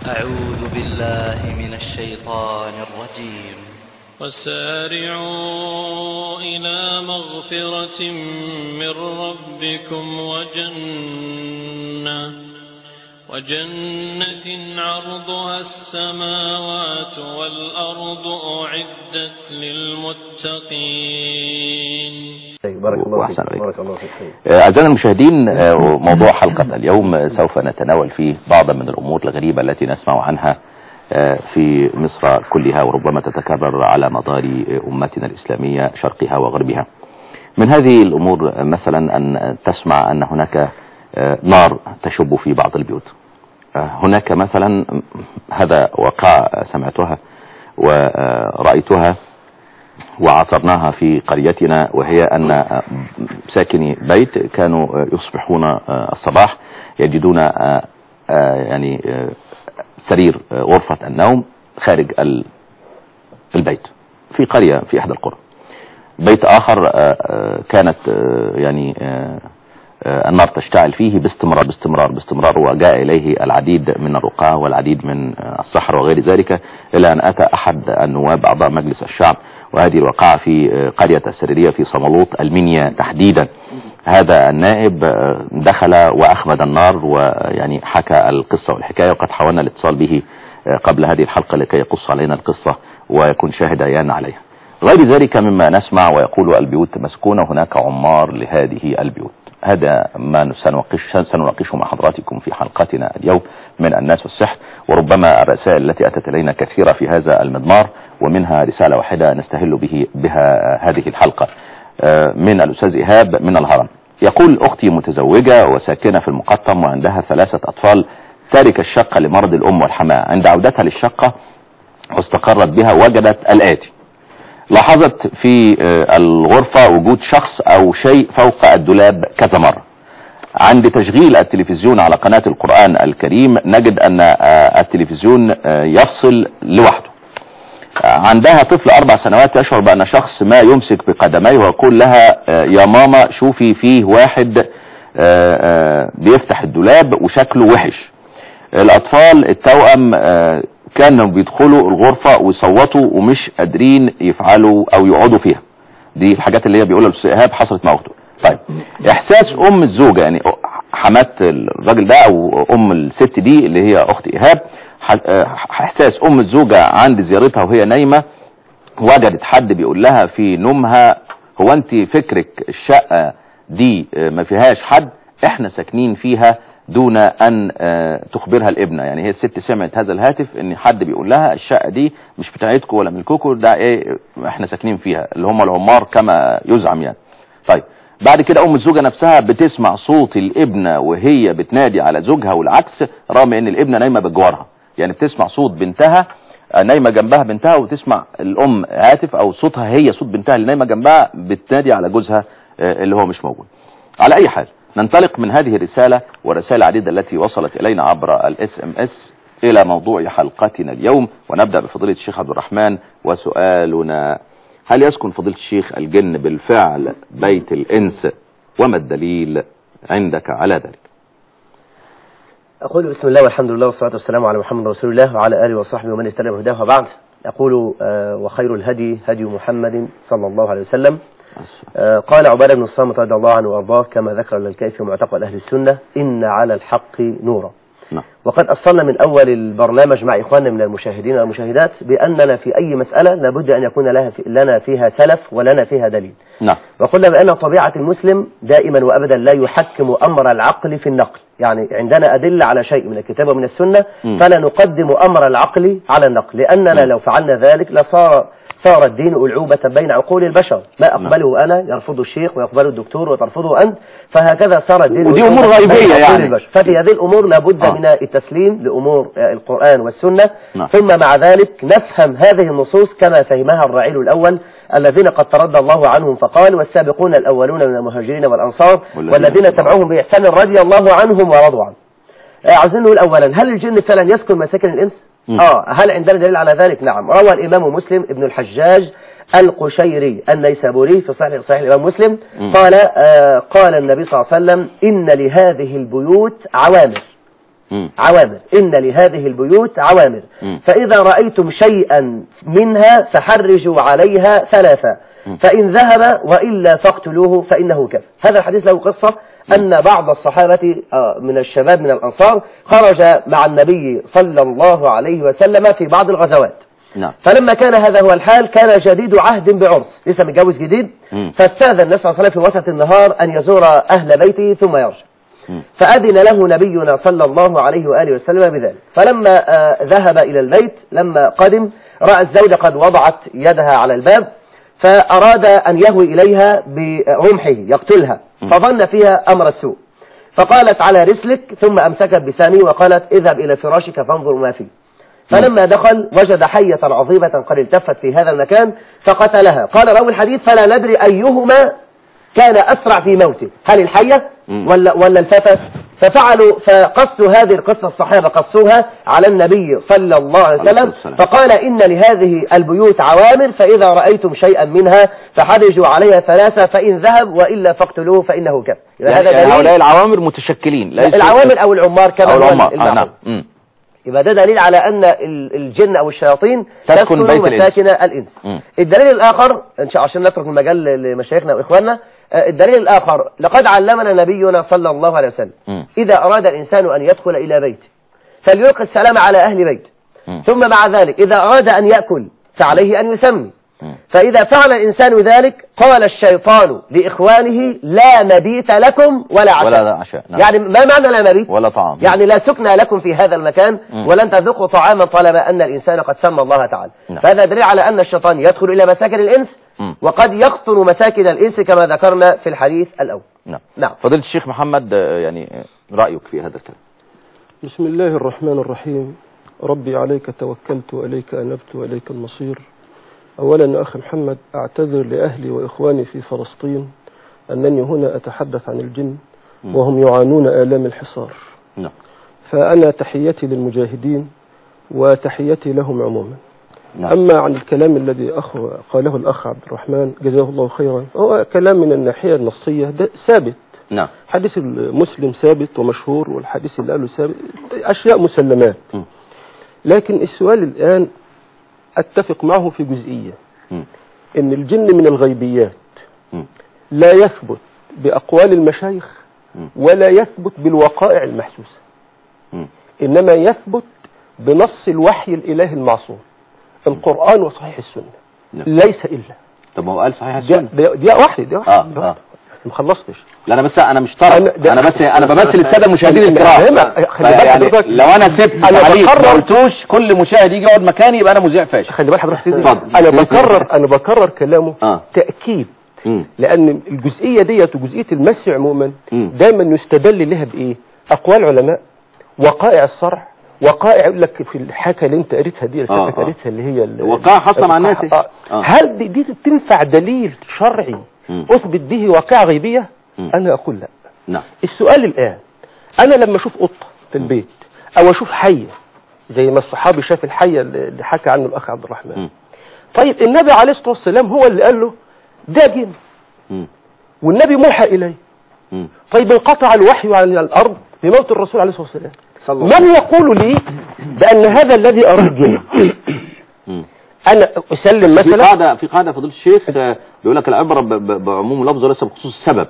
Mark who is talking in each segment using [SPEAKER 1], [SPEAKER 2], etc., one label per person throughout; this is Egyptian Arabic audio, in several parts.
[SPEAKER 1] أعوذ بالله من الشيطان الرجيم
[SPEAKER 2] وسارعوا إلى مغفرة من ربكم وجنة وجنة عرضها السماوات والأرض أعدت للمتقين
[SPEAKER 3] بارك الله
[SPEAKER 4] وأحسن
[SPEAKER 3] فيك
[SPEAKER 4] عليك.
[SPEAKER 3] بارك الله فيك
[SPEAKER 4] آه، أعزائنا المشاهدين آه، موضوع حلقة اليوم آه، سوف نتناول فيه بعضا من الأمور الغريبة التي نسمع عنها آه، في مصر كلها وربما تتكرر على مدار آه، أمتنا الإسلامية شرقها وغربها من هذه الأمور آه، مثلا أن تسمع أن هناك آه، نار تشب في بعض البيوت آه، هناك مثلا هذا وقع سمعتها ورأيتها وعصرناها في قريتنا وهي أن ساكني بيت كانوا يصبحون الصباح يجدون يعني سرير غرفة النوم خارج ال- البيت في قرية في إحدى القرى بيت آخر كانت يعني النار تشتعل فيه باستمرار باستمرار باستمرار وجاء إليه العديد من الرقاة والعديد من السحر وغير ذلك إلى أن أتى أحد النواب أعضاء مجلس الشعب وهذه الوقعة في قرية السريرية في صملوط المنيا تحديدا هذا النائب دخل وأخمد النار ويعني حكى القصة والحكاية وقد حاولنا الاتصال به قبل هذه الحلقة لكي يقص علينا القصة ويكون شاهد عيان عليها غير ذلك مما نسمع ويقول البيوت مسكونة هناك عمار لهذه البيوت هذا ما سنناقش سنناقشه مع حضراتكم في حلقتنا اليوم من الناس والسحر وربما الرسائل التي أتت إلينا كثيرة في هذا المضمار ومنها رسالة واحدة نستهل به بها هذه الحلقة آه، من الأستاذ إيهاب من الهرم يقول أختي متزوجة وساكنة في المقطم وعندها ثلاثة أطفال تارك الشقة لمرض الأم والحماة عند عودتها للشقة واستقرت بها وجدت الآتي لاحظت في آه، الغرفة وجود شخص او شيء فوق الدولاب كذا مرة عند تشغيل التلفزيون على قناة القرآن الكريم نجد ان آه، التلفزيون آه، يفصل لوحده آه، عندها طفل اربع سنوات يشعر بان شخص ما يمسك بقدميه ويقول لها آه، يا ماما شوفي فيه واحد آه، آه، بيفتح الدولاب وشكله وحش الاطفال التوأم آه، كانوا بيدخلوا الغرفة ويصوتوا ومش قادرين يفعلوا او يقعدوا فيها دي الحاجات اللي هي بيقولها الاستاذ ايهاب حصلت مع اخته طيب احساس ام الزوجة يعني حمات الراجل ده او ام الست دي اللي هي اخت ايهاب ح- آه، احساس ام الزوجة عند زيارتها وهي نايمة وجدت حد بيقول لها في نومها هو انت فكرك الشقة دي آه، ما فيهاش حد احنا ساكنين فيها دون ان آه، تخبرها الابنة يعني هي الست سمعت هذا الهاتف ان حد بيقول لها الشقة دي مش بتاعتكم ولا ملككم ده ايه احنا ساكنين فيها اللي هم العمار كما يزعم يعني طيب بعد كده ام الزوجة نفسها بتسمع صوت الابنة وهي بتنادي على زوجها والعكس رغم ان الابنة نايمة بجوارها يعني بتسمع صوت بنتها آه، نايمة جنبها بنتها وتسمع الام هاتف او صوتها هي صوت بنتها اللي نايمة جنبها بتنادي على جوزها آه، اللي هو مش موجود على اي حال ننطلق من هذه الرسالة ورسائل عديدة التي وصلت الينا عبر الاس ام اس الى موضوع حلقتنا اليوم ونبدأ بفضيلة الشيخ عبد الرحمن وسؤالنا هل يسكن فضيلة الشيخ الجن بالفعل بيت الانس وما الدليل عندك على ذلك
[SPEAKER 3] أقول بسم الله والحمد لله والصلاة والسلام على محمد رسول الله وعلى آله وصحبه ومن اهتدى بهداه وبعد أقول آه، وخير الهدي هدي محمد صلى الله عليه وسلم آه، قال عبادة بن الصامت رضي الله عنه وأرضاه كما ذكر الكيف في معتقد أهل السنة إن على الحق نورا
[SPEAKER 4] نعم
[SPEAKER 3] وقد أصلنا من أول البرنامج مع إخواننا من المشاهدين والمشاهدات بأننا في أي مسألة لابد أن يكون لها في لنا فيها سلف ولنا فيها دليل
[SPEAKER 4] نعم
[SPEAKER 3] وقلنا بأن طبيعة المسلم دائما وأبدا لا يحكم أمر العقل في النقل يعني عندنا أدلة على شيء من الكتاب ومن السنة
[SPEAKER 4] مم.
[SPEAKER 3] فلا نقدم أمر العقل على النقل لأننا لو فعلنا ذلك لصار صار الدين ألعوبة بين عقول البشر ما أقبله أنا يرفضه الشيخ ويقبله الدكتور وترفضه أنت فهكذا صار الدين
[SPEAKER 4] ودي
[SPEAKER 3] ألعوبة
[SPEAKER 4] أمور
[SPEAKER 3] بين
[SPEAKER 4] غيبية
[SPEAKER 3] عقول
[SPEAKER 4] يعني.
[SPEAKER 3] البشر ففي هذه الأمور لابد
[SPEAKER 4] آه.
[SPEAKER 3] من التسليم لأمور آه، القرآن والسنة
[SPEAKER 4] نعم.
[SPEAKER 3] ثم مع ذلك نفهم هذه النصوص كما فهمها الرعيل الأول الذين قد ترضى الله عنهم فقال والسابقون الأولون من المهاجرين والأنصار
[SPEAKER 4] والذين
[SPEAKER 3] والذين تبعوهم بإحسان رضي الله عنهم ورضوا عنه آه، عاوزين نقول أولا هل الجن فعلا يسكن مساكن الإنس؟
[SPEAKER 4] مم.
[SPEAKER 3] آه هل عندنا دليل على ذلك؟ نعم روى الإمام مسلم ابن الحجاج القشيري النيسابوري في صحيح صحيح الإمام مسلم
[SPEAKER 4] مم.
[SPEAKER 3] قال آه قال النبي صلى الله عليه وسلم إن لهذه البيوت عوامر
[SPEAKER 4] مم.
[SPEAKER 3] عوامر إن لهذه البيوت عوامر
[SPEAKER 4] مم.
[SPEAKER 3] فإذا رأيتم شيئا منها فحرجوا عليها ثلاثة فإن ذهب وإلا فاقتلوه فإنه كفر هذا الحديث له قصة أن بعض الصحابة آه، من الشباب من الأنصار خرج مع النبي صلى الله عليه وسلم في بعض الغزوات
[SPEAKER 4] نعم
[SPEAKER 3] فلما كان هذا هو الحال كان جديد عهد بعرس لسه متجوز جديد
[SPEAKER 4] مم.
[SPEAKER 3] فاستاذن النبي صلى الله عليه وسلم في وسط النهار أن يزور أهل بيته ثم يرجع
[SPEAKER 4] مم.
[SPEAKER 3] فأذن له نبينا صلى الله عليه وآله وسلم بذلك فلما آه، ذهب إلى البيت لما قدم رأى الزوجة قد وضعت يدها على الباب فأراد أن يهوي إليها برمحه يقتلها فظن فيها أمر السوء فقالت على رسلك ثم أمسكت بسامه وقالت اذهب إلى فراشك فانظر ما فيه فلما دخل وجد حية عظيمة قد التفت في هذا المكان فقتلها قال راوي الحديث فلا ندري أيهما كان أسرع في موته هل الحية
[SPEAKER 4] مم.
[SPEAKER 3] ولا, ولا الفتى ففعلوا فقصوا هذه القصة الصحابة قصوها على النبي صلى الله عليه
[SPEAKER 4] عليه
[SPEAKER 3] وسلم
[SPEAKER 4] الصلاة والسلام.
[SPEAKER 3] فقال إن لهذه البيوت عوامر فإذا رأيتم شيئا منها فحرجوا عليها ثلاثة فإن ذهب وإلا فاقتلوه فإنه كفر يبقى
[SPEAKER 4] يعني
[SPEAKER 3] هذا
[SPEAKER 4] يعني هؤلاء
[SPEAKER 3] دليل
[SPEAKER 4] العوامر متشكلين ليسوا-
[SPEAKER 3] العوامل أو العمار كما
[SPEAKER 4] أو
[SPEAKER 3] هو
[SPEAKER 4] العمار آه
[SPEAKER 3] المعروف.
[SPEAKER 4] نعم مم.
[SPEAKER 3] يبقى ده دليل على أن ال- الجن أو الشياطين
[SPEAKER 4] تسكن
[SPEAKER 3] تسكن
[SPEAKER 4] بيت الإنس.
[SPEAKER 3] مساكن الإنس
[SPEAKER 4] مم.
[SPEAKER 3] الدليل الآخر إن شاء عشان نترك المجال لمشايخنا وإخواننا آه، الدليل الآخر لقد علمنا نبينا صلى الله عليه وسلم
[SPEAKER 4] مم.
[SPEAKER 3] إذا أراد الإنسان أن يدخل إلى بيته فليلقي السلام على أهل بيته
[SPEAKER 4] مم.
[SPEAKER 3] ثم مع ذلك إذا أراد أن يأكل فعليه أن يسمي
[SPEAKER 4] مم.
[SPEAKER 3] فإذا فعل الإنسان ذلك قال الشيطان لإخوانه لا مبيت لكم ولا عشاء
[SPEAKER 4] ولا عشاء نعم.
[SPEAKER 3] يعني ما معنى لا مبيت
[SPEAKER 4] ولا طعام
[SPEAKER 3] يعني لا سكن لكم في هذا المكان
[SPEAKER 4] مم.
[SPEAKER 3] ولن تذوقوا طعاما طالما أن الإنسان قد سمى الله تعالى
[SPEAKER 4] نعم.
[SPEAKER 3] فهذا دليل على أن الشيطان يدخل إلى مساكن الإنس
[SPEAKER 4] مم.
[SPEAKER 3] وقد يقطن مساكن الإنس كما ذكرنا في الحديث الأول
[SPEAKER 4] نعم
[SPEAKER 3] نعم
[SPEAKER 4] فضيلة الشيخ محمد آه، يعني آه، رأيك في هذا الكلام
[SPEAKER 5] بسم الله الرحمن الرحيم ربي عليك توكلت وإليك أنبت وإليك المصير أولا يا أخي محمد أعتذر لأهلي وإخواني في فلسطين أنني هنا أتحدث عن الجن وهم يعانون آلام الحصار
[SPEAKER 4] نعم
[SPEAKER 5] فأنا تحيتي للمجاهدين وتحيتي لهم عموما
[SPEAKER 4] نعم
[SPEAKER 5] أما عن الكلام الذي أخ قاله الأخ عبد الرحمن جزاه الله خيرا هو كلام من الناحية النصية ده ثابت
[SPEAKER 4] نعم
[SPEAKER 5] حديث المسلم ثابت ومشهور والحديث اللي قاله ثابت أشياء مسلمات
[SPEAKER 4] م.
[SPEAKER 5] لكن السؤال الآن أتفق معه في جزئية
[SPEAKER 4] م.
[SPEAKER 5] إن الجن من الغيبيات
[SPEAKER 4] م.
[SPEAKER 5] لا يثبت بأقوال المشايخ
[SPEAKER 4] م.
[SPEAKER 5] ولا يثبت بالوقائع المحسوسة
[SPEAKER 4] م.
[SPEAKER 5] إنما يثبت بنص الوحي الإلهي المعصوم القرآن وصحيح السنة
[SPEAKER 4] نعم.
[SPEAKER 5] ليس إلا
[SPEAKER 4] طب ما هو قال صحيح
[SPEAKER 5] دي,
[SPEAKER 4] السنة
[SPEAKER 5] دي, دي واحدة دي واحدة
[SPEAKER 4] آه،
[SPEAKER 5] دي
[SPEAKER 4] آه.
[SPEAKER 5] واحدة. ما خلصتش
[SPEAKER 4] لا انا بس انا مش طرف
[SPEAKER 5] أنا- ده-
[SPEAKER 4] انا بس انا بمثل الساده المشاهدين
[SPEAKER 5] أنا-
[SPEAKER 4] الكرام
[SPEAKER 5] أنا- خلي بالك
[SPEAKER 4] يعني
[SPEAKER 5] حضرتك-
[SPEAKER 4] لو انا سبت
[SPEAKER 5] أنا
[SPEAKER 4] تعليق ما
[SPEAKER 5] بقرر-
[SPEAKER 4] قلتوش كل مشاهد يجي يقعد مكاني يبقى انا مذيع فاشل
[SPEAKER 5] خلي بالك حضرتك سيدي
[SPEAKER 4] اتفضل.
[SPEAKER 5] انا بكرر انا بكرر كلامه
[SPEAKER 4] آه.
[SPEAKER 5] تاكيد
[SPEAKER 4] مم.
[SPEAKER 5] لان الجزئيه ديت وجزئيه المس عموما
[SPEAKER 4] مم.
[SPEAKER 5] دايما يستدل لها بايه اقوال علماء وقائع الصرع وقائع يقول لك في الحكى اللي انت قريتها دي اللي
[SPEAKER 4] آه،
[SPEAKER 5] حضرتك
[SPEAKER 4] آه.
[SPEAKER 5] قريتها اللي هي ال-
[SPEAKER 4] وقائع حاصلة مع الناس.
[SPEAKER 5] آه.
[SPEAKER 4] آه.
[SPEAKER 5] هل دي, دي تنفع دليل شرعي
[SPEAKER 4] مم.
[SPEAKER 5] اثبت به واقعه غيبيه
[SPEAKER 4] مم.
[SPEAKER 5] انا اقول لا
[SPEAKER 4] نعم
[SPEAKER 5] السؤال الآن أنا لما أشوف قطة في البيت أو أشوف حية زي ما الصحابي شاف الحية اللي حكى عنه الأخ عبد الرحمن
[SPEAKER 4] مم.
[SPEAKER 5] طيب النبي عليه الصلاة والسلام هو اللي قال له ده جن
[SPEAKER 4] مم.
[SPEAKER 5] والنبي موحى إليه
[SPEAKER 4] مم.
[SPEAKER 5] طيب انقطع الوحي عن الأرض بموت الرسول عليه الصلاة والسلام
[SPEAKER 3] صلى الله
[SPEAKER 5] من يقول لي بأن هذا الذي أراه جن
[SPEAKER 4] مم.
[SPEAKER 5] أنا أسلم
[SPEAKER 4] في
[SPEAKER 5] مثلا
[SPEAKER 4] قاعده في قاعده فضيله الشيخ آه، بيقول لك العبره ب- ب- بعموم اللفظ وليس بخصوص السبب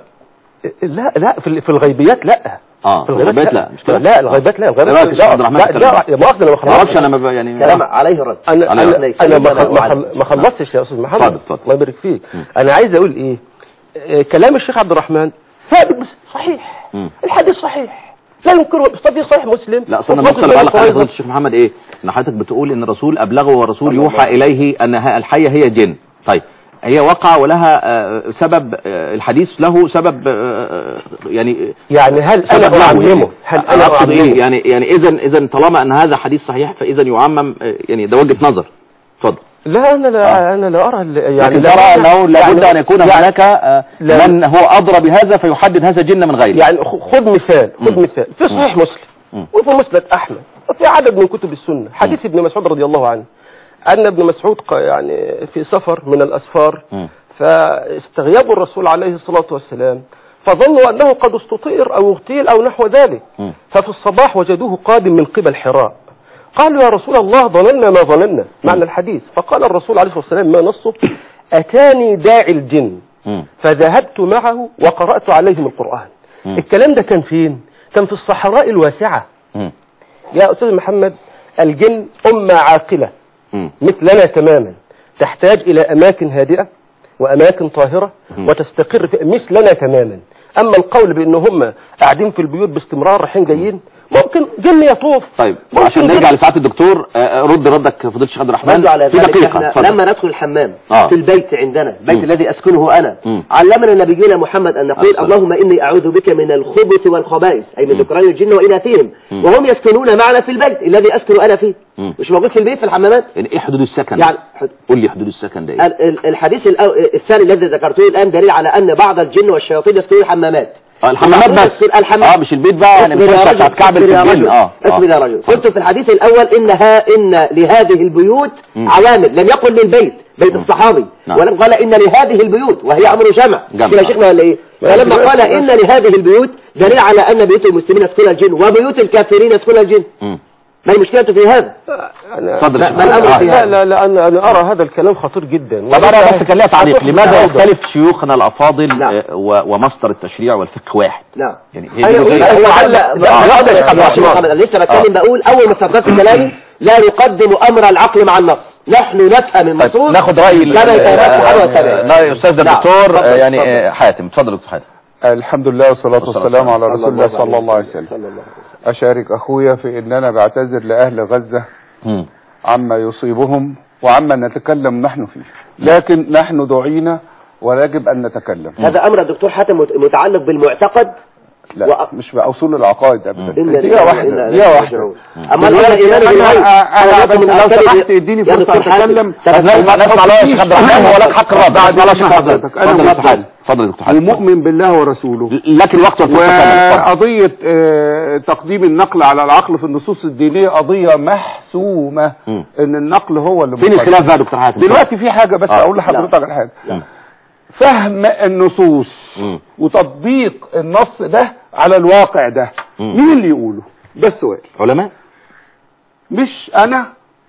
[SPEAKER 5] لا لا في في الغيبيات لا
[SPEAKER 4] اه
[SPEAKER 5] في
[SPEAKER 4] الغيبات لا مش كده
[SPEAKER 5] لا الغيبات لا
[SPEAKER 4] إيه رأيك
[SPEAKER 5] الغيبات
[SPEAKER 4] يا شيخ عبد الرحمن
[SPEAKER 5] لا
[SPEAKER 4] في
[SPEAKER 5] لا
[SPEAKER 4] الكلام
[SPEAKER 5] لا مؤاخذة أنا ما
[SPEAKER 4] ما اعرفش
[SPEAKER 5] خلصتش.
[SPEAKER 4] انا ما ب- يعني
[SPEAKER 3] كلام عليه الرد
[SPEAKER 5] انا
[SPEAKER 4] على
[SPEAKER 5] انا
[SPEAKER 4] رأيك.
[SPEAKER 5] انا ما
[SPEAKER 3] كلام
[SPEAKER 5] خل- ما
[SPEAKER 3] عليه.
[SPEAKER 5] خل- ما خلصتش يا استاذ محمد
[SPEAKER 4] اتفضل، اتفضل.
[SPEAKER 5] الله يبارك فيك
[SPEAKER 4] مم.
[SPEAKER 5] انا عايز اقول ايه آه، كلام الشيخ عبد الرحمن ثابت بس صحيح
[SPEAKER 4] مم.
[SPEAKER 5] الحديث صحيح لا ينكره طب في صحيح مسلم
[SPEAKER 4] لا اصل انا
[SPEAKER 5] وفي
[SPEAKER 4] النقطه
[SPEAKER 5] مسلم
[SPEAKER 4] اللي بعلق عليها
[SPEAKER 5] قريظة.
[SPEAKER 4] فضيله الشيخ محمد ايه ان حضرتك بتقول ان الرسول ابلغه والرسول
[SPEAKER 3] الله
[SPEAKER 4] يوحى
[SPEAKER 3] الله.
[SPEAKER 4] اليه انها الحيه هي جن طيب هي وقع ولها آه، سبب آه، الحديث له سبب آه، يعني
[SPEAKER 5] يعني هل
[SPEAKER 4] سبب
[SPEAKER 5] انا
[SPEAKER 4] له
[SPEAKER 5] اعممه
[SPEAKER 4] يعني.
[SPEAKER 5] هل
[SPEAKER 4] انا
[SPEAKER 5] انا
[SPEAKER 4] اقصد ايه
[SPEAKER 5] اعممه
[SPEAKER 4] يعني يعني اذا اذا طالما ان هذا حديث صحيح فاذا يعمم آه، يعني ده وجهه نظر اتفضل
[SPEAKER 5] لا انا لا انا لا ارى ال- يعني
[SPEAKER 4] لكن
[SPEAKER 5] لا
[SPEAKER 4] ترى
[SPEAKER 5] أرى-
[SPEAKER 4] انه لابد
[SPEAKER 5] يعني-
[SPEAKER 4] ان يكون
[SPEAKER 5] يعني-
[SPEAKER 4] هناك آه،
[SPEAKER 5] لا.
[SPEAKER 4] من هو ادرى بهذا فيحدد هذا جن من غيره
[SPEAKER 5] يعني خ- خذ مثال خذ
[SPEAKER 4] مم.
[SPEAKER 5] مثال في صحيح مسلم
[SPEAKER 4] مم.
[SPEAKER 5] وفي مسند احمد وفي عدد من كتب السنه حديث ابن مسعود رضي الله عنه ان ابن مسعود ق- يعني في سفر من الاسفار
[SPEAKER 4] مم.
[SPEAKER 5] فاستغيبوا الرسول عليه الصلاة والسلام فظنوا أنه قد استطير أو اغتيل أو نحو ذلك
[SPEAKER 4] مم.
[SPEAKER 5] ففي الصباح وجدوه قادم من قبل حراء قالوا يا رسول الله ظننا ما ظننا معنى الحديث فقال الرسول عليه الصلاة والسلام ما نصه أتاني داعي الجن
[SPEAKER 4] مم.
[SPEAKER 5] فذهبت معه وقرأت عليهم القرآن
[SPEAKER 4] مم.
[SPEAKER 5] الكلام ده كان فين كان في الصحراء الواسعة
[SPEAKER 4] مم.
[SPEAKER 5] يا أستاذ محمد الجن أمة عاقلة
[SPEAKER 4] مم.
[SPEAKER 5] مثلنا تماما تحتاج إلى أماكن هادئة وأماكن طاهرة
[SPEAKER 4] مم.
[SPEAKER 5] وتستقر في مثلنا تماما أما القول بأن هم قاعدين في البيوت باستمرار رايحين جايين ممكن جن يطوف
[SPEAKER 4] طيب
[SPEAKER 5] ممكن
[SPEAKER 4] عشان
[SPEAKER 5] جن-
[SPEAKER 4] نرجع لسعاده الدكتور آه، آه، رد ردك فضيله الشيخ عبد الرحمن
[SPEAKER 3] برضو على
[SPEAKER 4] في
[SPEAKER 3] ذلك
[SPEAKER 4] دقيقه
[SPEAKER 3] احنا
[SPEAKER 4] اتفضل.
[SPEAKER 3] لما ندخل الحمام
[SPEAKER 4] آه.
[SPEAKER 3] في البيت عندنا البيت
[SPEAKER 4] مم.
[SPEAKER 3] الذي اسكنه انا
[SPEAKER 4] مم.
[SPEAKER 3] علمنا نبينا محمد ان نقول
[SPEAKER 4] أحسن.
[SPEAKER 3] اللهم اني اعوذ بك من الخبث والخبائث اي من
[SPEAKER 4] مم.
[SPEAKER 3] ذكران الجن واناثهم
[SPEAKER 4] مم.
[SPEAKER 3] وهم يسكنون معنا في البيت الذي اسكن انا فيه
[SPEAKER 4] مم.
[SPEAKER 3] مش موجود في البيت في الحمامات
[SPEAKER 4] يعني ايه حدود السكن
[SPEAKER 3] يعني حد-
[SPEAKER 4] قول لي حدود السكن ده ايه
[SPEAKER 3] ال- ال- الحديث الأو- الثاني الذي ذكرته الان دليل على ان بعض الجن والشياطين يسكنون الحمامات
[SPEAKER 4] آه، الحمامات بس
[SPEAKER 3] الحمام
[SPEAKER 4] اه مش البيت بقى يعني مش
[SPEAKER 3] اصبر يا
[SPEAKER 4] هينفع
[SPEAKER 3] رجل
[SPEAKER 4] تتكعبل
[SPEAKER 3] اصبر
[SPEAKER 4] في
[SPEAKER 3] يا
[SPEAKER 4] الجن
[SPEAKER 3] رجل
[SPEAKER 4] اه
[SPEAKER 3] اصبر يا رجل قلت في الحديث الاول انها ان لهذه البيوت
[SPEAKER 4] مم.
[SPEAKER 3] عوامل لم يقل للبيت بيت
[SPEAKER 4] مم.
[SPEAKER 3] الصحابي
[SPEAKER 4] نعم.
[SPEAKER 3] ولم قال ان لهذه البيوت وهي امر جمع
[SPEAKER 4] جمع.
[SPEAKER 3] كده يا شيخنا ولا ايه فلما قال ان لهذه البيوت دليل على ان بيوت المسلمين يسكنها الجن وبيوت الكافرين يسكنها الجن
[SPEAKER 4] مم.
[SPEAKER 3] ما المشكله في هذا
[SPEAKER 5] أنا
[SPEAKER 4] اتفضل يا
[SPEAKER 3] ما-
[SPEAKER 4] شيخ
[SPEAKER 3] ما الأمر
[SPEAKER 4] آه.
[SPEAKER 3] فيها؟
[SPEAKER 5] لا لا لا أنا, أنا أرى هذا الكلام خطير جدا
[SPEAKER 4] طب انا بس كان ليا تعليق
[SPEAKER 5] هتروح
[SPEAKER 4] لماذا
[SPEAKER 5] للعودة.
[SPEAKER 4] يختلف شيوخنا الافاضل
[SPEAKER 3] نعم.
[SPEAKER 4] آه، و- ومصدر التشريع والفقه واحد
[SPEAKER 3] نعم
[SPEAKER 4] يعني هي
[SPEAKER 5] أيوة،
[SPEAKER 4] دي
[SPEAKER 5] أيوة،
[SPEAKER 4] الجزئية.
[SPEAKER 5] أيوة.
[SPEAKER 3] لا لا
[SPEAKER 5] لا،
[SPEAKER 3] لا
[SPEAKER 5] لا،
[SPEAKER 3] لا
[SPEAKER 5] لا،
[SPEAKER 3] يا
[SPEAKER 5] لا،
[SPEAKER 3] محمد انا لسه بتكلم بقول اول ما استفدت كلامي لا نقدم امر العقل مع النص نحن نفهم
[SPEAKER 4] طيب
[SPEAKER 3] النصوص
[SPEAKER 4] ناخد راي ال-
[SPEAKER 3] كما يتوافق
[SPEAKER 4] آه،
[SPEAKER 3] على
[SPEAKER 4] آه،
[SPEAKER 3] التابعين.
[SPEAKER 4] لا استاذ
[SPEAKER 3] نعم.
[SPEAKER 4] الدكتور
[SPEAKER 3] اتفضل،
[SPEAKER 4] آه، يعني
[SPEAKER 3] اتفضل.
[SPEAKER 4] آه، حاتم اتفضل يا دكتور حاتم
[SPEAKER 6] الحمد لله والصلاة
[SPEAKER 4] والصلاة
[SPEAKER 6] والسلام على
[SPEAKER 3] صلى
[SPEAKER 6] رسول الله صلى الله عليه
[SPEAKER 3] وسلم.
[SPEAKER 6] وسلم
[SPEAKER 3] صلى الله عليه وسلم.
[SPEAKER 6] أشارك أخويا في أن أنا بعتذر لأهل غزة
[SPEAKER 4] مم.
[SPEAKER 6] عما يصيبهم وعما نتكلم نحن فيه لكن نحن دعينا ويجب أن نتكلم
[SPEAKER 3] هذا امر الدكتور حاتم مت- متعلق بالمعتقد
[SPEAKER 6] لا
[SPEAKER 3] وأ-
[SPEAKER 6] مش بأصول العقائد أبدا
[SPEAKER 3] إن
[SPEAKER 6] دقيقة
[SPEAKER 3] لله
[SPEAKER 6] واحدة
[SPEAKER 3] وإنا
[SPEAKER 6] دقيقة
[SPEAKER 3] إليه
[SPEAKER 6] واحدة
[SPEAKER 3] راجعون. اما الامر الايمان
[SPEAKER 6] أنا
[SPEAKER 3] بالغيب
[SPEAKER 6] أنا
[SPEAKER 3] فهو
[SPEAKER 6] بس
[SPEAKER 3] من
[SPEAKER 6] لو
[SPEAKER 3] أركان
[SPEAKER 6] سمحت
[SPEAKER 3] ال-
[SPEAKER 6] اديني
[SPEAKER 3] يا
[SPEAKER 6] فرصة
[SPEAKER 3] دكتور حاتم،
[SPEAKER 6] أتكلم
[SPEAKER 3] طب
[SPEAKER 4] طب نسمع نسمع الله يا شيخ عبد الرحمن هو لك حق الرد
[SPEAKER 6] بعد
[SPEAKER 4] نسمع الله يا شيخ
[SPEAKER 6] إذن
[SPEAKER 4] عبد الرحمن
[SPEAKER 6] حضرتك. أنا
[SPEAKER 4] اتفضل يا دكتور
[SPEAKER 6] مسلم.
[SPEAKER 4] حاتم اتفضل يا دكتور حاتم
[SPEAKER 6] ومؤمن بالله ورسوله
[SPEAKER 4] لك الوقت والفرصه كامله اتفضل.
[SPEAKER 6] وقضية آه، تقديم النقل على العقل في النصوص الدينية قضية محسومة
[SPEAKER 4] مم.
[SPEAKER 6] ان النقل هو اللي
[SPEAKER 4] فين
[SPEAKER 6] مقدم.
[SPEAKER 4] الخلاف بقى يا دكتور حاتم
[SPEAKER 6] دلوقتي في حاجة بس
[SPEAKER 4] آه.
[SPEAKER 6] اقول لحضرتك على حاجة
[SPEAKER 4] مم.
[SPEAKER 6] فهم النصوص
[SPEAKER 4] مم.
[SPEAKER 6] وتطبيق النص ده على الواقع ده
[SPEAKER 4] مم.
[SPEAKER 6] مين اللي يقوله ده السؤال
[SPEAKER 4] علماء
[SPEAKER 6] مش انا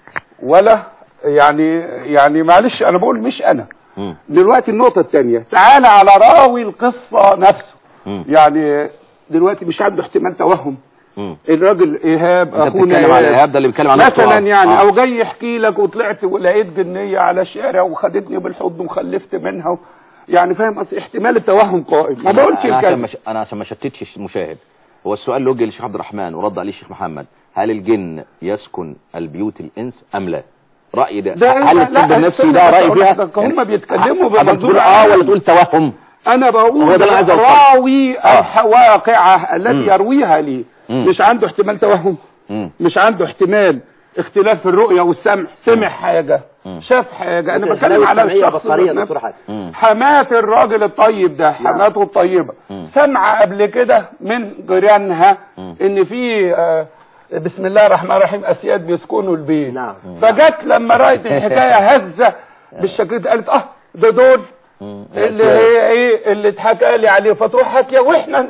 [SPEAKER 6] ولا يعني يعني معلش انا بقول مش انا
[SPEAKER 4] مم.
[SPEAKER 6] دلوقتي النقطة الثانية تعالى على راوي القصة نفسه
[SPEAKER 4] مم.
[SPEAKER 6] يعني دلوقتي مش عنده احتمال توهم
[SPEAKER 4] مم.
[SPEAKER 6] الراجل ايهاب
[SPEAKER 4] انت
[SPEAKER 6] اخونا
[SPEAKER 4] بتتكلم على ايهاب ده اللي بيتكلم عن نفسه
[SPEAKER 6] مثلا
[SPEAKER 4] آه.
[SPEAKER 6] يعني
[SPEAKER 4] آه.
[SPEAKER 6] او جاي يحكي لك وطلعت ولقيت جنيه على الشارع وخدتني بالحضن وخلفت منها يعني فاهم قصدي احتمال التوهم قائم ما بقولش
[SPEAKER 4] انا عشان
[SPEAKER 6] الكلام
[SPEAKER 4] ما ش- انا عشان ما شتتش المشاهد هو السؤال اللي وجه للشيخ عبد الرحمن ورد عليه الشيخ محمد هل الجن يسكن البيوت الانس ام لا راي ده,
[SPEAKER 6] ده
[SPEAKER 4] هل
[SPEAKER 6] لا،
[SPEAKER 4] الطب النفسي
[SPEAKER 6] استنى
[SPEAKER 4] ده
[SPEAKER 6] بس
[SPEAKER 4] راي
[SPEAKER 6] أقول
[SPEAKER 4] فيها
[SPEAKER 6] لحضرتك، هم بيتكلموا
[SPEAKER 4] حضرتك
[SPEAKER 6] بمنظور
[SPEAKER 4] تقول اه
[SPEAKER 6] عام.
[SPEAKER 4] ولا تقول توهم
[SPEAKER 6] انا بقول
[SPEAKER 4] هو ده اللي عايز أوصله.
[SPEAKER 6] راوي
[SPEAKER 4] آه.
[SPEAKER 6] الواقعة التي
[SPEAKER 4] مم.
[SPEAKER 6] يرويها لي
[SPEAKER 4] مم.
[SPEAKER 6] مش عنده احتمال توهم
[SPEAKER 4] مم.
[SPEAKER 6] مش عنده احتمال اختلاف في الرؤية والسمع سمع حاجة
[SPEAKER 4] مم.
[SPEAKER 6] شاف حاجة انا
[SPEAKER 3] ممكن
[SPEAKER 6] بتكلم
[SPEAKER 3] حلاوة
[SPEAKER 6] على
[SPEAKER 3] سمعية
[SPEAKER 6] الشخص
[SPEAKER 3] بصرية
[SPEAKER 6] ذات
[SPEAKER 3] دكتور
[SPEAKER 6] نفسه.
[SPEAKER 3] حاتم.
[SPEAKER 4] مم.
[SPEAKER 6] حمات الراجل الطيب ده حماته الطيبة
[SPEAKER 4] مم.
[SPEAKER 6] سمع قبل كده من جيرانها
[SPEAKER 4] مم.
[SPEAKER 6] ان في آه، بسم الله الرحمن الرحيم اسياد بيسكنوا البيت
[SPEAKER 3] نعم.
[SPEAKER 6] فجت لما رأت الحكاية هزة بالشكل ده قالت اه ده دول
[SPEAKER 4] مم.
[SPEAKER 6] اللي هي ايه اللي اتحكى لي عليه فتروح حكيه واحنا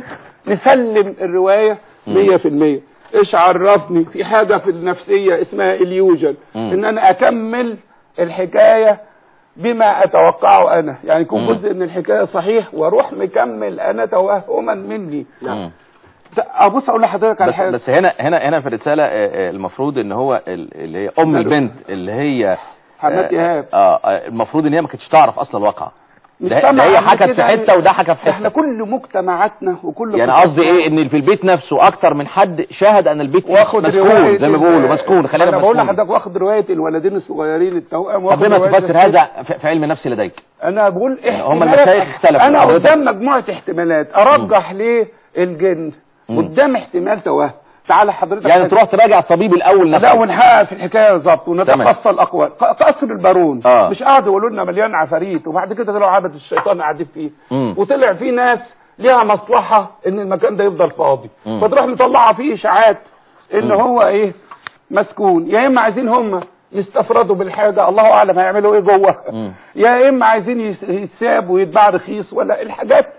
[SPEAKER 6] نسلم الروايه 100% ايش عرفني في حاجه في النفسيه اسمها اليوجن
[SPEAKER 4] مم.
[SPEAKER 6] ان انا اكمل الحكايه بما اتوقعه انا يعني يكون
[SPEAKER 4] مم.
[SPEAKER 6] جزء من الحكايه صحيح واروح مكمل انا توهما مني
[SPEAKER 4] مم.
[SPEAKER 6] ابص اقول لحضرتك على
[SPEAKER 4] بس,
[SPEAKER 6] حاجه
[SPEAKER 4] بس هنا هنا هنا في الرساله آه، آه، المفروض ان هو ال- اللي هي ام
[SPEAKER 6] ماله؟
[SPEAKER 4] البنت اللي هي
[SPEAKER 6] حمات
[SPEAKER 4] آه،
[SPEAKER 6] ايهاب
[SPEAKER 4] اه آه، المفروض ان هي ما كانتش تعرف اصلا الواقع
[SPEAKER 6] مش
[SPEAKER 4] ده, ده
[SPEAKER 6] سامع
[SPEAKER 4] هي
[SPEAKER 6] قبل
[SPEAKER 4] حكت
[SPEAKER 6] كده
[SPEAKER 4] في
[SPEAKER 6] يعني.
[SPEAKER 4] حته وده حكى في
[SPEAKER 6] احنا
[SPEAKER 4] حته
[SPEAKER 6] كل مجتمعاتنا وكل
[SPEAKER 4] يعني
[SPEAKER 6] قصصنا-
[SPEAKER 4] قصدي ايه ان في البيت نفسه اكتر من حد شاهد ان البيت
[SPEAKER 6] واخد
[SPEAKER 4] مسكون
[SPEAKER 6] رواية
[SPEAKER 4] زي ما
[SPEAKER 6] ال-
[SPEAKER 4] بيقولوا مسكون خلينا
[SPEAKER 6] انا بقول
[SPEAKER 4] مسكون
[SPEAKER 6] لحضرتك واخد روايه الولدين الصغيرين التوأم
[SPEAKER 4] طب
[SPEAKER 6] واخد
[SPEAKER 4] لما
[SPEAKER 6] رواية
[SPEAKER 4] تفسر
[SPEAKER 6] الست.
[SPEAKER 4] هذا في في علم النفس لديك
[SPEAKER 6] انا بقول
[SPEAKER 4] يعني هم
[SPEAKER 6] احتمالات-
[SPEAKER 4] المشايخ اختلفوا.
[SPEAKER 6] انا
[SPEAKER 4] حضرتك-
[SPEAKER 6] قدام مجموعه احتمالات ارجح ليه الجن
[SPEAKER 4] مم.
[SPEAKER 6] قدام احتمال توهم تعالى حضرتك
[SPEAKER 4] يعني
[SPEAKER 6] حاجة.
[SPEAKER 4] تروح تراجع الطبيب الاول نفسه
[SPEAKER 6] لا ونحقق في الحكايه بالظبط ونتقصى الاقوال ق- قصر البارون
[SPEAKER 4] آه.
[SPEAKER 6] مش قعدوا يقولوا لنا مليان عفاريت وبعد كده طلعوا عبد الشيطان قاعدين فيه
[SPEAKER 4] مم.
[SPEAKER 6] وطلع في ناس ليها مصلحه ان المكان ده يفضل فاضي
[SPEAKER 4] مم.
[SPEAKER 6] فتروح مطلعه فيه اشاعات ان
[SPEAKER 4] مم.
[SPEAKER 6] هو ايه مسكون يا اما عايزين هم يستفردوا بالحاجه الله اعلم هيعملوا ايه جوه
[SPEAKER 4] مم.
[SPEAKER 6] يا اما عايزين يس- يتساب ويتباع رخيص ولا الحاجات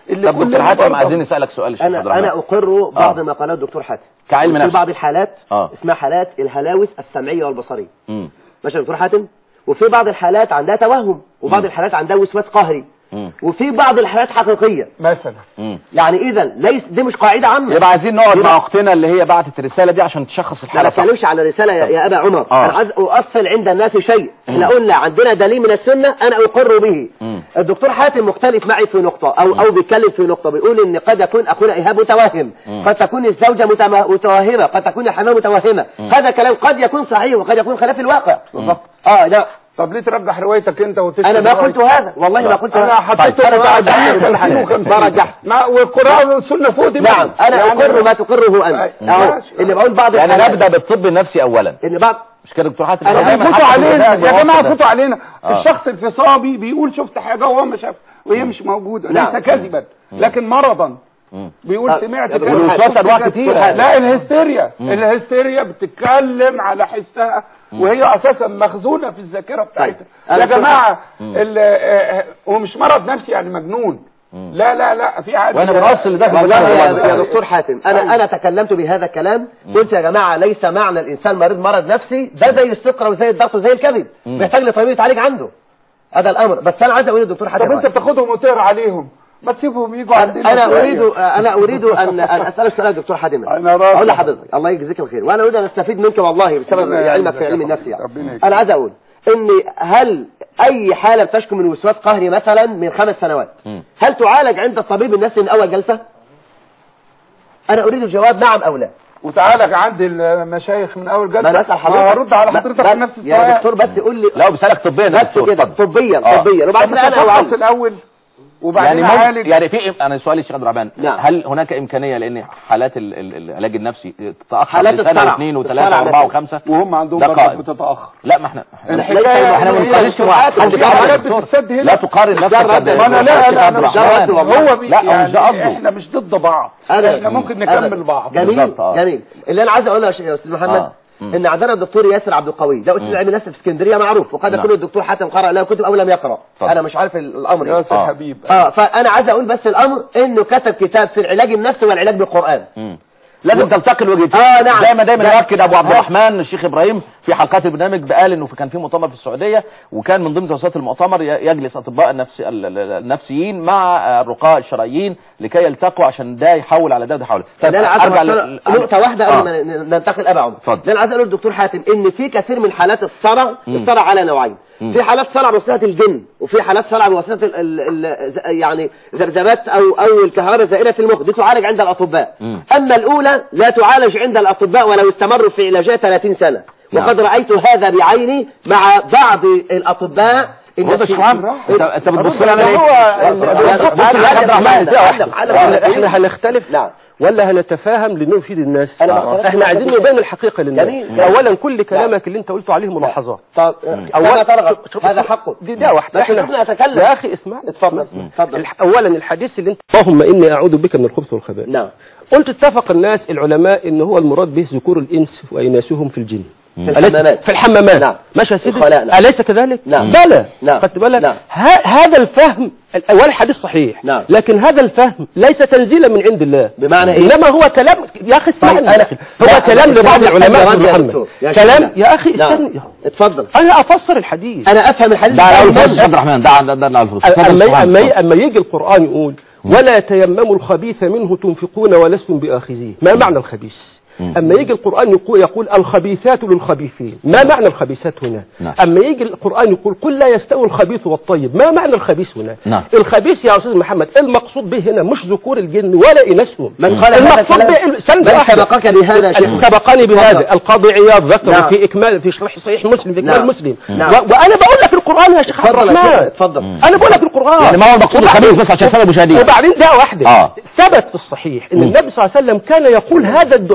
[SPEAKER 6] اللي
[SPEAKER 4] طب دكتور
[SPEAKER 6] كلنا
[SPEAKER 4] حاتم
[SPEAKER 6] برضه-
[SPEAKER 4] عايزين نسالك سؤال يا شيخ عبد
[SPEAKER 3] انا
[SPEAKER 4] الرحمن
[SPEAKER 3] انا اقر بعض
[SPEAKER 4] آه.
[SPEAKER 3] ما قاله الدكتور حاتم
[SPEAKER 4] كعلم
[SPEAKER 3] في
[SPEAKER 4] نفس.
[SPEAKER 3] بعض الحالات
[SPEAKER 4] آه.
[SPEAKER 3] اسمها حالات الهلاوس السمعيه والبصريه
[SPEAKER 4] مم.
[SPEAKER 3] ماشي يا دكتور حاتم وفي بعض الحالات عندها توهم وبعض الحالات عندها وسواس قهري
[SPEAKER 4] مم.
[SPEAKER 3] وفي بعض الحالات حقيقيه
[SPEAKER 6] مثلا
[SPEAKER 4] مم.
[SPEAKER 3] يعني اذا ليس دي مش قاعده عامه
[SPEAKER 4] يبقى عايزين نقعد
[SPEAKER 3] يبقى-
[SPEAKER 4] مع اختنا اللي هي بعتت الرساله دي عشان تشخص
[SPEAKER 3] لا
[SPEAKER 4] الحاله صح
[SPEAKER 3] بتكلمش على رسالة يا, يا أبا عمر
[SPEAKER 4] آه.
[SPEAKER 3] أنا عايز أؤصل عند الناس شيء احنا قلنا عندنا دليل من السنة أنا أقر به
[SPEAKER 4] مم.
[SPEAKER 3] الدكتور حاتم مختلف معي في نقطة أو أو بيتكلم في نقطة بيقول إن قد يكون أخونا إيهاب متوهم قد تكون الزوجة متم- متوهمة قد تكون الحماة متوهمة هذا كلام قد يكون صحيح وقد يكون خلاف الواقع اه لا
[SPEAKER 6] طب ليه ترجح روايتك انت وتكتب
[SPEAKER 3] أنا ما
[SPEAKER 6] روايتك؟
[SPEAKER 3] قلت هذا والله ما قلت
[SPEAKER 6] انا
[SPEAKER 3] هذا
[SPEAKER 6] حطيته
[SPEAKER 3] أنا ما
[SPEAKER 6] بعد
[SPEAKER 3] رجحت
[SPEAKER 6] 50
[SPEAKER 3] ما رجحت
[SPEAKER 6] ما والقران والسنه فوق دي
[SPEAKER 3] نعم أنا
[SPEAKER 6] يعني
[SPEAKER 3] أقر ما تقره أنت
[SPEAKER 6] أي-
[SPEAKER 3] أهو
[SPEAKER 6] ماشي.
[SPEAKER 3] اللي بقول بعض
[SPEAKER 4] يعني
[SPEAKER 3] الحالات-
[SPEAKER 4] نبدا بالطب النفسي اولا
[SPEAKER 3] اللي بعض
[SPEAKER 4] مش كده دكتور حاتم
[SPEAKER 3] أنا
[SPEAKER 4] هو دايماً
[SPEAKER 6] فوتوا
[SPEAKER 4] حتى في
[SPEAKER 6] علينا
[SPEAKER 4] البداية
[SPEAKER 6] يا جماعه
[SPEAKER 4] بيوصل ده.
[SPEAKER 6] فوتوا علينا
[SPEAKER 4] آه.
[SPEAKER 6] الشخص الفصابي بيقول شفت حاجه وهو ما شاف وهي مش موجوده
[SPEAKER 3] نعم.
[SPEAKER 6] ليس كذبا لكن مرضا
[SPEAKER 4] مم.
[SPEAKER 6] بيقول
[SPEAKER 3] آه.
[SPEAKER 6] سمعت
[SPEAKER 3] يا
[SPEAKER 6] كذا.
[SPEAKER 3] دكتور
[SPEAKER 4] والوسواس
[SPEAKER 6] شفت
[SPEAKER 4] أنواع
[SPEAKER 6] كذا.
[SPEAKER 4] كتيرة.
[SPEAKER 6] لا الهستيريا الهستيريا بتتكلم على حسها وهي اساسا مخزونه في الذاكره بتاعتها
[SPEAKER 3] أنا
[SPEAKER 6] يا
[SPEAKER 3] دكتور
[SPEAKER 6] جماعه ال- آه، آه، هو مش مرض نفسي يعني مجنون لا لا لا في حاجه
[SPEAKER 4] وأنا بنوصل لده في
[SPEAKER 3] والله
[SPEAKER 4] البداية
[SPEAKER 3] يا,
[SPEAKER 4] والله.
[SPEAKER 3] يا دكتور حاتم انا انا تكلمت بهذا الكلام قلت يا جماعه ليس معنى الانسان مريض مرض نفسي ده زي السكر وزي الضغط وزي الكبد محتاج لطبيب يتعالج عنده هذا الامر بس انا عايز اقول للدكتور حاتم
[SPEAKER 6] طب انت
[SPEAKER 3] رأي.
[SPEAKER 6] بتاخدهم وتقرا عليهم ما تسيبهم يجوا عندنا
[SPEAKER 3] انا
[SPEAKER 6] شوية.
[SPEAKER 3] اريد انا اريد ان ان اسالك سؤال يا دكتور حاتم
[SPEAKER 6] أنا راضي.
[SPEAKER 3] اقول لحضرتك الله يجزيك الخير وانا اريد ان استفيد منك والله بسبب
[SPEAKER 6] ربنا
[SPEAKER 3] علمك
[SPEAKER 6] يجزاك
[SPEAKER 3] في علم
[SPEAKER 6] يا
[SPEAKER 3] النفس
[SPEAKER 6] رب.
[SPEAKER 3] يعني
[SPEAKER 6] ربنا يجزاك.
[SPEAKER 3] انا عايز اقول ان هل اي حاله بتشكو من وسواس قهري مثلا من خمس سنوات
[SPEAKER 4] مم.
[SPEAKER 3] هل تعالج عند الطبيب النفسي من اول جلسه انا اريد الجواب نعم او لا
[SPEAKER 6] وتعالى عند المشايخ من اول جلسه
[SPEAKER 3] ما انا اسال
[SPEAKER 6] ما
[SPEAKER 3] حضرتك
[SPEAKER 6] هرد على
[SPEAKER 3] ما-
[SPEAKER 6] حضرتك
[SPEAKER 3] بس-
[SPEAKER 6] في نفس
[SPEAKER 3] يا
[SPEAKER 6] السؤال
[SPEAKER 3] دكتور بس قول لي
[SPEAKER 4] لا بسالك طبيا يا
[SPEAKER 3] بس
[SPEAKER 4] دكتور
[SPEAKER 3] كده
[SPEAKER 4] اتفضل.
[SPEAKER 3] طبيا
[SPEAKER 4] آه.
[SPEAKER 3] طبيا وبعد
[SPEAKER 6] طب
[SPEAKER 3] كده انا
[SPEAKER 6] نتفحص
[SPEAKER 3] أعالج.
[SPEAKER 6] الاول وبعدين
[SPEAKER 4] يعني ممكن
[SPEAKER 6] اعالج
[SPEAKER 4] يعني في انا سؤالي يا شيخ عبد الرحمن
[SPEAKER 3] نعم.
[SPEAKER 4] هل هناك امكانيه لان حالات ال- ال- العلاج النفسي تتاخر
[SPEAKER 3] حالات
[SPEAKER 4] لسنه
[SPEAKER 3] الصرع.
[SPEAKER 4] واثنين
[SPEAKER 3] الصرع
[SPEAKER 4] وثلاثه واربعه
[SPEAKER 3] مثلا.
[SPEAKER 4] وخمسه
[SPEAKER 6] وهم عندهم
[SPEAKER 4] ده
[SPEAKER 6] برضه
[SPEAKER 4] قائم.
[SPEAKER 6] بتتاخر
[SPEAKER 4] لا ما احنا
[SPEAKER 6] الحكايه
[SPEAKER 4] احنا ما
[SPEAKER 6] إن هي
[SPEAKER 4] بنقارنش مع
[SPEAKER 6] ساعات
[SPEAKER 4] حد
[SPEAKER 6] في
[SPEAKER 4] بيعمل
[SPEAKER 6] حاجات
[SPEAKER 4] دكتور.
[SPEAKER 6] بتستد هنا.
[SPEAKER 4] لا تقارن نفسك
[SPEAKER 3] ده رد.
[SPEAKER 4] ب-
[SPEAKER 6] ما انا لا
[SPEAKER 4] بالشيخ
[SPEAKER 6] لا
[SPEAKER 4] عبد
[SPEAKER 6] انا مش
[SPEAKER 4] الرحمن.
[SPEAKER 3] رد والله.
[SPEAKER 6] هو بي
[SPEAKER 4] لا، هو
[SPEAKER 6] يعني
[SPEAKER 4] مش ده قصده.
[SPEAKER 6] احنا مش ضد بعض
[SPEAKER 3] أبداً.
[SPEAKER 6] احنا ممكن
[SPEAKER 3] أبداً.
[SPEAKER 6] نكمل بعض
[SPEAKER 3] جميل
[SPEAKER 4] بالظبط، آه.
[SPEAKER 3] جميل اللي انا عايز اقوله يا ش- يا استاذ محمد
[SPEAKER 4] آه. مم.
[SPEAKER 3] ان عندنا الدكتور ياسر عبد القوي ده استاذ علم نفس في اسكندريه معروف وقد
[SPEAKER 4] نعم.
[SPEAKER 3] يكون الدكتور حاتم قرأ له كتب او لم يقرأ
[SPEAKER 4] طبعا.
[SPEAKER 3] انا مش عارف ال- الامر
[SPEAKER 6] يا
[SPEAKER 3] ايه
[SPEAKER 6] استاذ
[SPEAKER 4] آه.
[SPEAKER 6] حبيب
[SPEAKER 3] اه فانا عايز اقول بس الامر انه كتب كتاب في العلاج النفسي والعلاج بالقران
[SPEAKER 4] مم. لازم تلتقي الوجهتين
[SPEAKER 3] آه، نعم.
[SPEAKER 4] دايما دايما
[SPEAKER 3] ده-
[SPEAKER 4] يؤكد ابو عبد
[SPEAKER 3] آه.
[SPEAKER 4] الرحمن الشيخ ابراهيم في حلقات البرنامج قال انه كان في مؤتمر في السعوديه وكان من ضمن توصيات المؤتمر ي- يجلس اطباء النفس ال- ال- النفسيين مع آه، الرقاء الشرعيين لكي يلتقوا عشان ده يحول على ده وده يحول
[SPEAKER 3] فده انا عايز
[SPEAKER 4] أرجع
[SPEAKER 3] أوصل
[SPEAKER 4] ل-
[SPEAKER 3] نقطة واحدة قبل
[SPEAKER 4] آه.
[SPEAKER 3] ما ن- ننتقل أبا عمر
[SPEAKER 4] اتفضل.
[SPEAKER 3] ده أنا عايز أقول للدكتور حاتم إن في كثير من حالات الصرع الصرع على نوعين في حالات صرع بواسطة الجن وفي حالات صرع بواسطة ال ال ال يعني ذبذبات أو أو الكهرباء زائلة المخ دي تعالج عند الأطباء
[SPEAKER 4] مم.
[SPEAKER 3] أما الأولى لا تعالج عند الأطباء ولو استمروا في علاجها 30 سنة
[SPEAKER 4] نعم.
[SPEAKER 3] وقد رأيت هذا بعيني مع بعض الأطباء
[SPEAKER 4] رد
[SPEAKER 3] النفسيين.
[SPEAKER 4] الشعار انت انت بتبص لي
[SPEAKER 6] ده
[SPEAKER 4] انا
[SPEAKER 6] هو
[SPEAKER 4] ليه؟
[SPEAKER 6] ال-
[SPEAKER 4] بص لي أنا عبد الرحمن ازاي واحده
[SPEAKER 5] احنا احنا هنختلف
[SPEAKER 3] نعم.
[SPEAKER 5] ولا هنتفاهم لنفيد الناس
[SPEAKER 3] أنا ما اختلفتش
[SPEAKER 5] احنا
[SPEAKER 3] معك
[SPEAKER 5] عايزين
[SPEAKER 3] في شيء.
[SPEAKER 5] نبين الحقيقه للناس
[SPEAKER 3] جميل.
[SPEAKER 5] اولا كل كلامك اللي انت قلته عليه ملاحظات
[SPEAKER 3] طب أولا ترغب هذا حقه
[SPEAKER 5] دي ده واحده
[SPEAKER 3] بس شوفنا أتكلم.
[SPEAKER 5] يا اخي اسمع
[SPEAKER 3] اتفضل
[SPEAKER 5] اسمع.
[SPEAKER 3] اتفضل
[SPEAKER 5] الح- اولا الحديث اللي انت اللهم اني اعوذ بك من الخبث والخبائث
[SPEAKER 3] نعم
[SPEAKER 5] قلت اتفق الناس العلماء ان هو المراد به ذكور الانس واناثهم في الجن
[SPEAKER 3] في
[SPEAKER 5] أليس-
[SPEAKER 3] الحمامات
[SPEAKER 5] في الحمامات
[SPEAKER 3] نعم.
[SPEAKER 5] ماشي يا سيدي
[SPEAKER 3] الخلاء، نعم.
[SPEAKER 5] اليس كذلك
[SPEAKER 3] نعم.
[SPEAKER 5] بلى
[SPEAKER 3] نعم.
[SPEAKER 5] خدت بالك
[SPEAKER 3] نعم.
[SPEAKER 5] ه- هذا الفهم الاول الحديث صحيح
[SPEAKER 3] نعم.
[SPEAKER 5] لكن هذا الفهم ليس تنزيلا من عند الله
[SPEAKER 3] بمعنى إيه؟
[SPEAKER 5] انما هو كلام يا اخي اسمعني
[SPEAKER 3] طيب، أنا-
[SPEAKER 5] هو
[SPEAKER 3] لا،
[SPEAKER 5] كلام
[SPEAKER 3] أنا-
[SPEAKER 5] لبعض
[SPEAKER 3] أنا-
[SPEAKER 5] العلماء
[SPEAKER 3] أنا
[SPEAKER 5] في
[SPEAKER 3] رد يا
[SPEAKER 5] محمد
[SPEAKER 3] دكتور. يا
[SPEAKER 5] كلام
[SPEAKER 3] شيخنا.
[SPEAKER 5] يا اخي
[SPEAKER 3] نعم.
[SPEAKER 5] استنى
[SPEAKER 3] اتفضل
[SPEAKER 5] انا افسر الحديث
[SPEAKER 3] انا افهم الحديث
[SPEAKER 4] ده على
[SPEAKER 3] ده
[SPEAKER 4] الفلوس عبد الرحمن ده ده ده على الفلوس اتفضل
[SPEAKER 5] اما
[SPEAKER 4] سبحان
[SPEAKER 5] اما
[SPEAKER 4] الله.
[SPEAKER 5] اما يجي القران يقول ولا تيمموا الخبيث منه تنفقون ولستم باخذيه ما معنى الخبيث
[SPEAKER 4] مم.
[SPEAKER 5] اما يجي القران يقول, يقول الخبيثات للخبيثين ما معنى الخبيثات هنا
[SPEAKER 4] نعم.
[SPEAKER 5] اما يجي القران يقول قل لا يستوي الخبيث والطيب ما معنى الخبيث هنا
[SPEAKER 4] نعم.
[SPEAKER 5] الخبيث يا استاذ محمد المقصود به هنا مش ذكور الجن ولا اناثهم
[SPEAKER 3] من قال هذا
[SPEAKER 5] المقصود
[SPEAKER 3] الكلام؟
[SPEAKER 5] به سند
[SPEAKER 3] من
[SPEAKER 5] واحدة.
[SPEAKER 3] سبقك بهذا يا شيخ؟
[SPEAKER 5] سبقني بهذا
[SPEAKER 3] تفضل.
[SPEAKER 5] القاضي عياض ذكر
[SPEAKER 3] نعم.
[SPEAKER 5] في اكمال في شرح صحيح مسلم في اكمال
[SPEAKER 3] نعم.
[SPEAKER 5] مسلم
[SPEAKER 3] نعم.
[SPEAKER 5] و- وانا بقول لك القران يا شيخ عبد
[SPEAKER 3] اتفضل يا شيخ،
[SPEAKER 5] الرحمن
[SPEAKER 3] اتفضل
[SPEAKER 5] انا بقول لك القران
[SPEAKER 4] يعني ما هو المقصود الخبيث بس عشان سبب مشاهدين
[SPEAKER 5] وبعدين ده واحده
[SPEAKER 4] آه.
[SPEAKER 5] ثبت في الصحيح ان
[SPEAKER 4] مم.
[SPEAKER 5] النبي صلى الله عليه وسلم كان يقول هذا الدعاء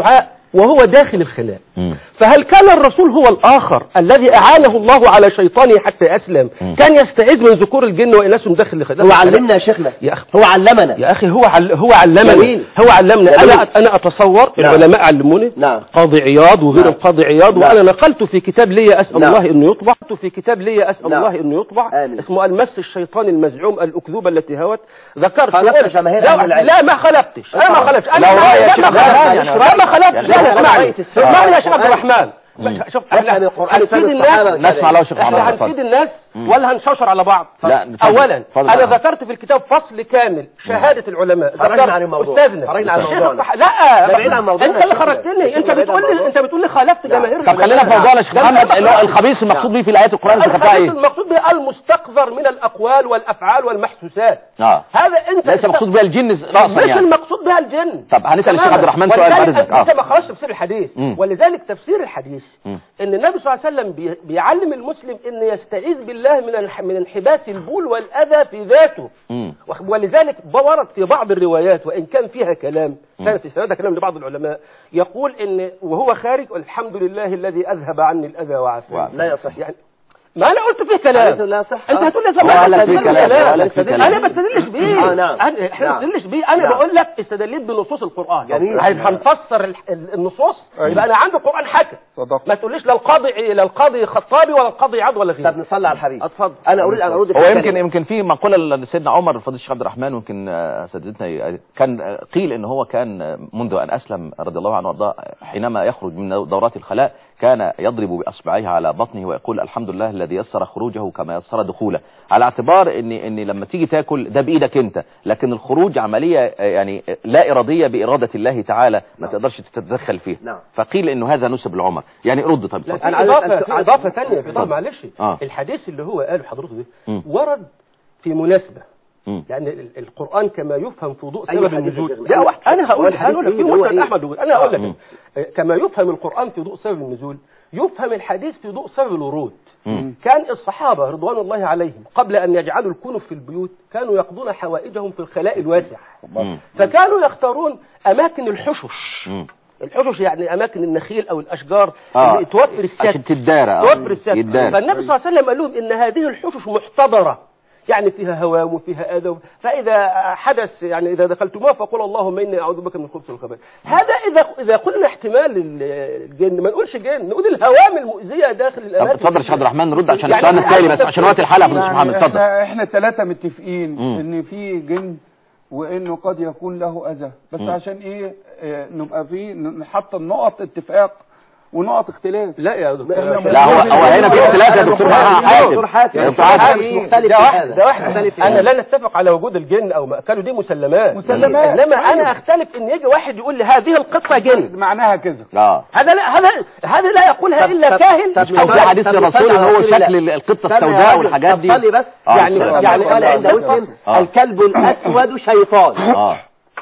[SPEAKER 5] وهو داخل الخلاء
[SPEAKER 4] مم.
[SPEAKER 5] فهل كان الرسول هو الآخر الذي أعانه الله على شيطانه حتى أسلم
[SPEAKER 4] مم.
[SPEAKER 5] كان يستعيذ من ذكور الجن وإناسهم داخل الخلاء
[SPEAKER 3] هو علمنا يا شيخنا
[SPEAKER 5] يا أخي
[SPEAKER 3] هو علمنا
[SPEAKER 5] يا أخي هو عل... هو علمنا
[SPEAKER 3] جميل.
[SPEAKER 5] هو علمنا
[SPEAKER 3] جميل.
[SPEAKER 5] أنا أنا أتصور
[SPEAKER 3] نعم.
[SPEAKER 5] العلماء علموني
[SPEAKER 3] نعم.
[SPEAKER 5] قاضي عياض وغير
[SPEAKER 3] نعم.
[SPEAKER 5] القاضي عياض
[SPEAKER 3] نعم.
[SPEAKER 5] وأنا نقلت في كتاب لي أسأل
[SPEAKER 3] نعم.
[SPEAKER 5] الله إنه يطبع في كتاب لي أسأل
[SPEAKER 3] نعم.
[SPEAKER 5] الله إنه يطبع
[SPEAKER 3] آمين.
[SPEAKER 5] اسمه المس الشيطان المزعوم الأكذوبة التي هوت ذكرت
[SPEAKER 3] خالفت
[SPEAKER 5] قلت-
[SPEAKER 3] جماهير
[SPEAKER 5] لا,
[SPEAKER 3] أهل العلم.
[SPEAKER 5] لا ما خلفتش أنا ما خلفتش أنا
[SPEAKER 4] لو
[SPEAKER 5] ما-
[SPEAKER 4] رأي يا
[SPEAKER 5] لا
[SPEAKER 4] شيخ
[SPEAKER 5] ما
[SPEAKER 4] عبد
[SPEAKER 5] خلفتش
[SPEAKER 4] الرحمن
[SPEAKER 5] لا
[SPEAKER 4] يعني-
[SPEAKER 5] ما خلفتش
[SPEAKER 4] يعني
[SPEAKER 5] لا
[SPEAKER 4] لو
[SPEAKER 5] لا اسمعني
[SPEAKER 3] رأيت السنة
[SPEAKER 5] اسمعني يا شيخ عبد
[SPEAKER 3] والقرآن.
[SPEAKER 5] الرحمن
[SPEAKER 4] مم.
[SPEAKER 5] شوف
[SPEAKER 3] نفهم
[SPEAKER 5] احنا
[SPEAKER 3] القرآن
[SPEAKER 5] هنفيد
[SPEAKER 3] وفهم الصحابة
[SPEAKER 5] الناس
[SPEAKER 4] نسمع له شيخ
[SPEAKER 5] احنا
[SPEAKER 4] محمد
[SPEAKER 5] هنفيد
[SPEAKER 4] اتفضل
[SPEAKER 5] الناس
[SPEAKER 4] مم.
[SPEAKER 5] ولا هنشوشر على بعض
[SPEAKER 4] لا، اتفضل.
[SPEAKER 5] اولا
[SPEAKER 4] اتفضل
[SPEAKER 5] انا
[SPEAKER 4] يا محمد.
[SPEAKER 5] ذكرت في الكتاب فصل كامل شهاده العلماء
[SPEAKER 3] خرجنا
[SPEAKER 5] ذكرت
[SPEAKER 3] عن الموضوع.
[SPEAKER 5] استاذنا
[SPEAKER 3] خرجنا عن
[SPEAKER 5] الشيخ
[SPEAKER 3] موضوعنا.
[SPEAKER 5] الصح- لا
[SPEAKER 3] ده بعيد عن موضوعنا
[SPEAKER 5] انت اللي
[SPEAKER 3] يا شيخنا.
[SPEAKER 5] خرجتني انت
[SPEAKER 3] بعيد عن
[SPEAKER 5] بتقول لي
[SPEAKER 3] موضوعنا.
[SPEAKER 5] انت بتقول لي خالفت جماهير
[SPEAKER 4] طب خلينا في
[SPEAKER 5] العلماء.
[SPEAKER 4] موضوعنا يا شيخ
[SPEAKER 5] ده
[SPEAKER 4] محمد اللي هو
[SPEAKER 5] خلاص.
[SPEAKER 4] الخبيث المقصود به في الايات القران ذكرتها
[SPEAKER 5] الحديث
[SPEAKER 4] ايه؟
[SPEAKER 5] المقصود به المستقذر من الاقوال والافعال والمحسوسات
[SPEAKER 4] اه
[SPEAKER 5] هذا انت
[SPEAKER 4] ليس مقصود بها الجن راسا
[SPEAKER 5] مش
[SPEAKER 4] يعني
[SPEAKER 5] المقصود بها الجن
[SPEAKER 4] طب هنسال الشيخ
[SPEAKER 5] تماما.
[SPEAKER 4] عبد الرحمن سؤال بعد
[SPEAKER 5] ولذلك
[SPEAKER 4] اذنك
[SPEAKER 5] انت
[SPEAKER 4] اه
[SPEAKER 5] ما خرجتش تفسير الحديث
[SPEAKER 4] مم.
[SPEAKER 5] ولذلك تفسير الحديث
[SPEAKER 4] مم.
[SPEAKER 5] ان النبي صلى الله عليه وسلم بي- بيعلم المسلم ان يستعيذ بالله من الح- من انحباس البول والاذى في ذاته
[SPEAKER 4] مم.
[SPEAKER 5] وخ- ولذلك ورد في بعض الروايات وان كان فيها كلام كان في سندها كلام لبعض العلماء يقول ان وهو خارج الحمد لله الذي اذهب عني الاذى وعافاني
[SPEAKER 3] لا يصح
[SPEAKER 5] يعني ما انا قلت فيه كلام
[SPEAKER 3] لا صح
[SPEAKER 5] انت هتقول لي
[SPEAKER 4] هو قال لك فيه
[SPEAKER 5] استدل
[SPEAKER 4] كلام،
[SPEAKER 5] بكلام.
[SPEAKER 4] هو قال لك فيه كلام.
[SPEAKER 5] انا ما بستدلش بيه
[SPEAKER 3] آه، نعم.
[SPEAKER 5] أنا- احنا ما
[SPEAKER 3] نعم.
[SPEAKER 5] بستدلش بيه انا
[SPEAKER 3] نعم.
[SPEAKER 5] بقول لك استدليت بنصوص القران
[SPEAKER 3] جميل.
[SPEAKER 5] هن- هنفسر ال- ال- النصوص يبقى انا عندي القران حكى
[SPEAKER 6] صدقت.
[SPEAKER 5] ما تقوليش لا القاضي لا القاضي خطابي ولا القاضي عاد ولا غيره
[SPEAKER 3] طب نصلي على الحبيب
[SPEAKER 5] اتفضل
[SPEAKER 3] انا اريد ان ارد
[SPEAKER 4] هو
[SPEAKER 3] في
[SPEAKER 4] يمكن
[SPEAKER 3] الكلمة.
[SPEAKER 4] يمكن في مقوله لسيدنا عمر فضيله الشيخ عبد الرحمن ويمكن آه، اساتذتنا ي- كان آه، قيل ان هو كان آه، منذ ان اسلم رضي الله عنه وارضاه حينما يخرج من دورات الخلاء كان يضرب باصبعيه على بطنه ويقول الحمد لله الذي يسر خروجه كما يسر دخوله على اعتبار ان ان لما تيجي تاكل ده بايدك انت لكن الخروج عمليه آه، يعني آه، لا اراديه باراده الله تعالى ما تقدرش تتدخل فيها
[SPEAKER 3] نعم.
[SPEAKER 4] فقيل انه هذا نسب لعمر يعني رد طب
[SPEAKER 5] لا
[SPEAKER 4] اتفضل.
[SPEAKER 5] في
[SPEAKER 3] أنا عايز
[SPEAKER 5] اضافه
[SPEAKER 3] أسأل
[SPEAKER 5] في
[SPEAKER 3] سؤال.
[SPEAKER 5] اضافه ثانيه في اضافه
[SPEAKER 4] اتفضل.
[SPEAKER 5] معلش
[SPEAKER 4] آه.
[SPEAKER 5] الحديث اللي هو قاله حضرته ده
[SPEAKER 4] مم.
[SPEAKER 5] ورد في مناسبه
[SPEAKER 4] مم.
[SPEAKER 5] يعني ال- القرآن كما يفهم في ضوء
[SPEAKER 3] أي
[SPEAKER 5] سبب
[SPEAKER 3] حديث
[SPEAKER 5] النزول
[SPEAKER 3] يا شيخنا؟
[SPEAKER 5] لا واحد أنا
[SPEAKER 3] هو
[SPEAKER 5] هقول
[SPEAKER 3] الحديث
[SPEAKER 5] هقول لك في
[SPEAKER 3] إيه؟ هو
[SPEAKER 5] مسند
[SPEAKER 3] إيه؟
[SPEAKER 5] أحمد وغيره. أنا هقول
[SPEAKER 4] مم.
[SPEAKER 5] لك آه، كما يفهم القرآن في ضوء سبب النزول يفهم الحديث في ضوء سبب الورود
[SPEAKER 4] مم.
[SPEAKER 5] كان الصحابة رضوان الله عليهم قبل أن يجعلوا الكنف في البيوت كانوا يقضون حوائجهم في الخلاء الواسع
[SPEAKER 4] مم.
[SPEAKER 5] فكانوا يختارون أماكن الحشش
[SPEAKER 4] مم.
[SPEAKER 5] الحشش يعني أماكن النخيل أو الأشجار
[SPEAKER 4] آه.
[SPEAKER 5] اللي توفر السد
[SPEAKER 4] عشان تدارى آه.
[SPEAKER 5] توفر السد
[SPEAKER 4] يدارى.
[SPEAKER 5] فالنبي صلى الله عليه وسلم قال لهم ان هذه الحشش محتضره يعني فيها هوام وفيها اذى فاذا حدث يعني اذا دخلتموها فقل اللهم اني اعوذ بك من الخبث والخبائث هذا اذا اذا قلنا احتمال ال- الجن ما نقولش جن نقول الهوام المؤذيه داخل
[SPEAKER 4] طب
[SPEAKER 5] الاماكن
[SPEAKER 4] اتفضل يا شيخ عبد الرحمن نرد عشان
[SPEAKER 5] يعني
[SPEAKER 4] السؤال التالي بس
[SPEAKER 5] عايز
[SPEAKER 4] عشان وقت الحلقه يا فضيله محمد اتفضل
[SPEAKER 6] احنا احنا ثلاثة متفقين
[SPEAKER 4] مم.
[SPEAKER 6] ان في جن وانه قد يكون له اذى بس
[SPEAKER 4] مم.
[SPEAKER 6] عشان ايه اه نبقى في نحط نقط اتفاق ونقط اختلاف
[SPEAKER 5] لا يا دكتور
[SPEAKER 4] لا هو هو هنا في اختلاف يا دكتور حاتم
[SPEAKER 3] دكتور حاتم.
[SPEAKER 4] يا دكتور
[SPEAKER 3] حاتم.
[SPEAKER 4] حاتم
[SPEAKER 3] مش مختلف
[SPEAKER 5] ده
[SPEAKER 3] في
[SPEAKER 5] واحد
[SPEAKER 3] هذا.
[SPEAKER 5] ده واحد
[SPEAKER 3] مختلف في
[SPEAKER 5] انا
[SPEAKER 3] هذا.
[SPEAKER 5] لا نتفق على وجود الجن او مأكله دي مسلمات
[SPEAKER 6] مسلمات.
[SPEAKER 5] انما
[SPEAKER 6] أيوة.
[SPEAKER 5] انا اختلف ان يجي واحد يقول لي هذه القطه جن
[SPEAKER 6] معناها كذا
[SPEAKER 4] اه
[SPEAKER 5] هذا لا هذا هذا لا يقولها
[SPEAKER 3] طب-
[SPEAKER 5] الا
[SPEAKER 3] طب-
[SPEAKER 5] كاهن
[SPEAKER 3] طب
[SPEAKER 4] مش كان في
[SPEAKER 3] طب-
[SPEAKER 4] حديث
[SPEAKER 3] طب
[SPEAKER 4] للرسول
[SPEAKER 3] نصلي
[SPEAKER 4] ان
[SPEAKER 3] على
[SPEAKER 4] هو
[SPEAKER 3] رسول الله.
[SPEAKER 4] شكل القطه
[SPEAKER 3] استنى يا
[SPEAKER 4] السوداء
[SPEAKER 3] راجل،
[SPEAKER 4] والحاجات
[SPEAKER 3] طب
[SPEAKER 4] دي
[SPEAKER 3] صلي بس
[SPEAKER 4] آه،
[SPEAKER 3] يعني
[SPEAKER 4] السلام
[SPEAKER 3] يعني
[SPEAKER 4] عليكم.
[SPEAKER 3] قال عند مسلم
[SPEAKER 4] آه.
[SPEAKER 3] الكلب الاسود شيطان
[SPEAKER 4] اه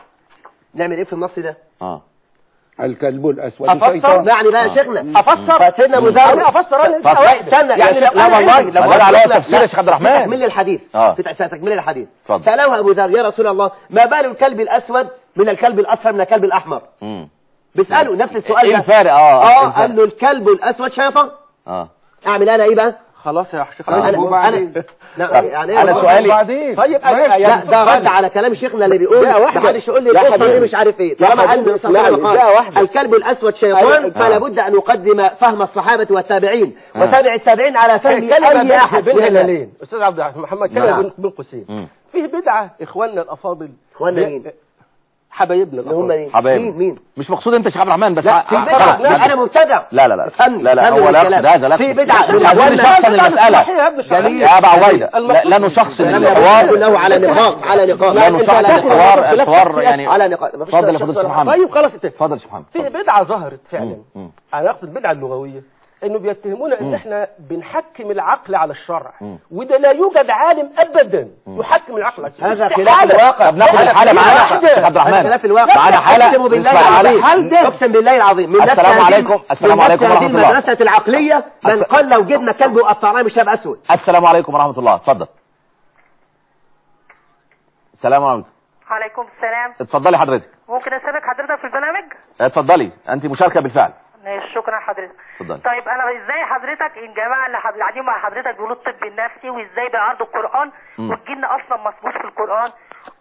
[SPEAKER 3] نعمل ايه في النص ده
[SPEAKER 4] اه
[SPEAKER 6] الكلب الاسود
[SPEAKER 5] أفسر؟
[SPEAKER 6] شيطان
[SPEAKER 3] يعني بقى يا شيخنا
[SPEAKER 5] افسر
[SPEAKER 3] فاتنا
[SPEAKER 5] انا
[SPEAKER 3] مدرب
[SPEAKER 5] افسر انا
[SPEAKER 4] اتفضل.
[SPEAKER 5] انت واحده
[SPEAKER 3] استنى
[SPEAKER 5] يعني
[SPEAKER 3] يا شيخ لا
[SPEAKER 5] أنا
[SPEAKER 3] والله
[SPEAKER 5] عندي-
[SPEAKER 3] لا
[SPEAKER 4] ما ده على وقت تفسير يا شيخ عبد الرحمن.
[SPEAKER 3] تكمل الحديث
[SPEAKER 4] آه.
[SPEAKER 3] في تكمل الحديث
[SPEAKER 4] اتفضل.
[SPEAKER 3] سأله أبو ذر يا رسول الله ما بال الكلب الأسود من الكلب الأصفر من الكلب الأحمر
[SPEAKER 4] مم.
[SPEAKER 3] بيسأله نفس السؤال
[SPEAKER 4] ايه
[SPEAKER 3] ده
[SPEAKER 4] الفارق اه إيه
[SPEAKER 3] اه
[SPEAKER 4] الفرق؟
[SPEAKER 3] قال له الكلب الأسود شيطان
[SPEAKER 4] اه
[SPEAKER 3] أعمل أنا إيه بقى
[SPEAKER 5] خلاص يا شيخ
[SPEAKER 3] أنا
[SPEAKER 5] أنا-
[SPEAKER 6] وبعدين؟
[SPEAKER 3] أنا لا يعني إيه
[SPEAKER 4] أنا
[SPEAKER 3] والله؟
[SPEAKER 4] سؤالي-
[SPEAKER 6] وبعدين
[SPEAKER 5] طيب أنا-
[SPEAKER 6] ماشي.
[SPEAKER 3] لا
[SPEAKER 5] يعني
[SPEAKER 3] ده رد
[SPEAKER 5] سؤالي.
[SPEAKER 3] على كلام شيخنا اللي بيقول
[SPEAKER 5] لا واحدة.
[SPEAKER 3] ما حدش يقول لي
[SPEAKER 5] لا
[SPEAKER 3] القصة
[SPEAKER 5] حبيبي.
[SPEAKER 3] دي مش عارف ايه
[SPEAKER 5] لا
[SPEAKER 3] طالما
[SPEAKER 5] حبيبي.
[SPEAKER 3] عند الصحابة
[SPEAKER 5] اسمعني.
[SPEAKER 3] قال
[SPEAKER 5] لا واحدة.
[SPEAKER 3] الكلب الأسود
[SPEAKER 5] أيوة.
[SPEAKER 3] شيطان فلا بد أن نقدم فهم الصحابة والتابعين
[SPEAKER 4] آه.
[SPEAKER 3] وتابع التابعين على فهم
[SPEAKER 5] كلمة
[SPEAKER 3] أي
[SPEAKER 5] بين
[SPEAKER 3] أحد
[SPEAKER 5] بين
[SPEAKER 3] من الناس.
[SPEAKER 5] هلالين استاذ عبد الرحمن محمد
[SPEAKER 3] نعم.
[SPEAKER 5] كلمة بين بين قوسين
[SPEAKER 4] مم.
[SPEAKER 5] فيه بدعة اخواننا الافاضل
[SPEAKER 3] إخواننا
[SPEAKER 5] ب-
[SPEAKER 3] مين؟
[SPEAKER 5] حبايبنا
[SPEAKER 3] اللي هم
[SPEAKER 5] الافاضل
[SPEAKER 3] مين
[SPEAKER 4] حبايبي.
[SPEAKER 3] مين مين
[SPEAKER 4] مش مقصود انت يا شيخ عبد الرحمن بس
[SPEAKER 3] لا
[SPEAKER 4] ع-
[SPEAKER 3] في
[SPEAKER 4] ع-
[SPEAKER 3] بدعة
[SPEAKER 4] خلاص، لا
[SPEAKER 3] انا مبتدع
[SPEAKER 4] لا لا لا
[SPEAKER 3] افهمني
[SPEAKER 4] لا لا
[SPEAKER 3] افهمني
[SPEAKER 4] هو لا
[SPEAKER 3] الكلام.
[SPEAKER 4] يقصد هذا لا
[SPEAKER 3] في
[SPEAKER 4] يقصد.
[SPEAKER 3] بدعة
[SPEAKER 4] عشان
[SPEAKER 3] من
[SPEAKER 4] عايزين
[SPEAKER 3] أولنا-
[SPEAKER 4] نشخصن
[SPEAKER 5] بدعة
[SPEAKER 4] المسألة
[SPEAKER 5] مصلحية يا ابن الشرعية.
[SPEAKER 3] جميل.
[SPEAKER 4] يا ابا عويدة لا,
[SPEAKER 5] المقصود-
[SPEAKER 4] لا نشخصن
[SPEAKER 3] كلام
[SPEAKER 4] الحوار
[SPEAKER 3] كله على نقاط على نقاط
[SPEAKER 4] لا
[SPEAKER 3] أنت
[SPEAKER 4] نشخصن
[SPEAKER 3] لا تاخد
[SPEAKER 4] الحوار
[SPEAKER 3] اختلاف
[SPEAKER 4] الحوار
[SPEAKER 3] اختلاف
[SPEAKER 4] يعني
[SPEAKER 3] على نقاط مفيش
[SPEAKER 4] اتفضل يا
[SPEAKER 3] شخص
[SPEAKER 4] فضيلة
[SPEAKER 3] ولا
[SPEAKER 4] محمد.
[SPEAKER 5] طيب خلاص انت
[SPEAKER 4] اتفضل يا شيخ محمد
[SPEAKER 5] فيه بدعة ظهرت فعلا
[SPEAKER 4] مم. مم.
[SPEAKER 5] انا اقصد البدعة اللغوية انه بيتهمونا ان احنا بنحكم العقل على الشرع
[SPEAKER 4] مم.
[SPEAKER 5] وده لا يوجد عالم ابدا يحكم العقل على الشرع
[SPEAKER 3] هذا
[SPEAKER 5] استحالة.
[SPEAKER 3] خلاف الواقع
[SPEAKER 4] طب ناخد
[SPEAKER 5] هذا
[SPEAKER 4] الحالة
[SPEAKER 5] خلاف
[SPEAKER 4] معانا
[SPEAKER 5] الواقع.
[SPEAKER 4] شيخ عبد
[SPEAKER 3] هذا
[SPEAKER 4] الرحمن
[SPEAKER 3] خلاف الواقع
[SPEAKER 4] معانا حالة
[SPEAKER 3] اقسم بالله
[SPEAKER 4] نسمع على
[SPEAKER 3] العظيم اقسم بالله العظيم من
[SPEAKER 4] السلام
[SPEAKER 3] نفس هذه-
[SPEAKER 4] عليكم. السلام
[SPEAKER 3] من نفس
[SPEAKER 4] عليكم
[SPEAKER 3] هذه
[SPEAKER 4] ورحمة الله.
[SPEAKER 3] المدرسة العقلية من قال لو جبنا كلب وقطعناه مش هيبقى اسود
[SPEAKER 4] السلام عليكم ورحمة الله اتفضل السلام عليكم
[SPEAKER 7] عليكم السلام
[SPEAKER 4] اتفضلي حضرتك
[SPEAKER 7] ممكن اسابق حضرتك في البرنامج
[SPEAKER 4] اتفضلي انت مشاركه بالفعل
[SPEAKER 7] ماشي، شكرا حضرتك
[SPEAKER 4] اتفضلي
[SPEAKER 7] طيب انا ازاي حضرتك الجماعه اللي حض- اللي قاعدين مع حضرتك بيقولوا الطب النفسي وازاي بيعرضوا القران
[SPEAKER 4] مم.
[SPEAKER 7] والجن اصلا مذكور في القران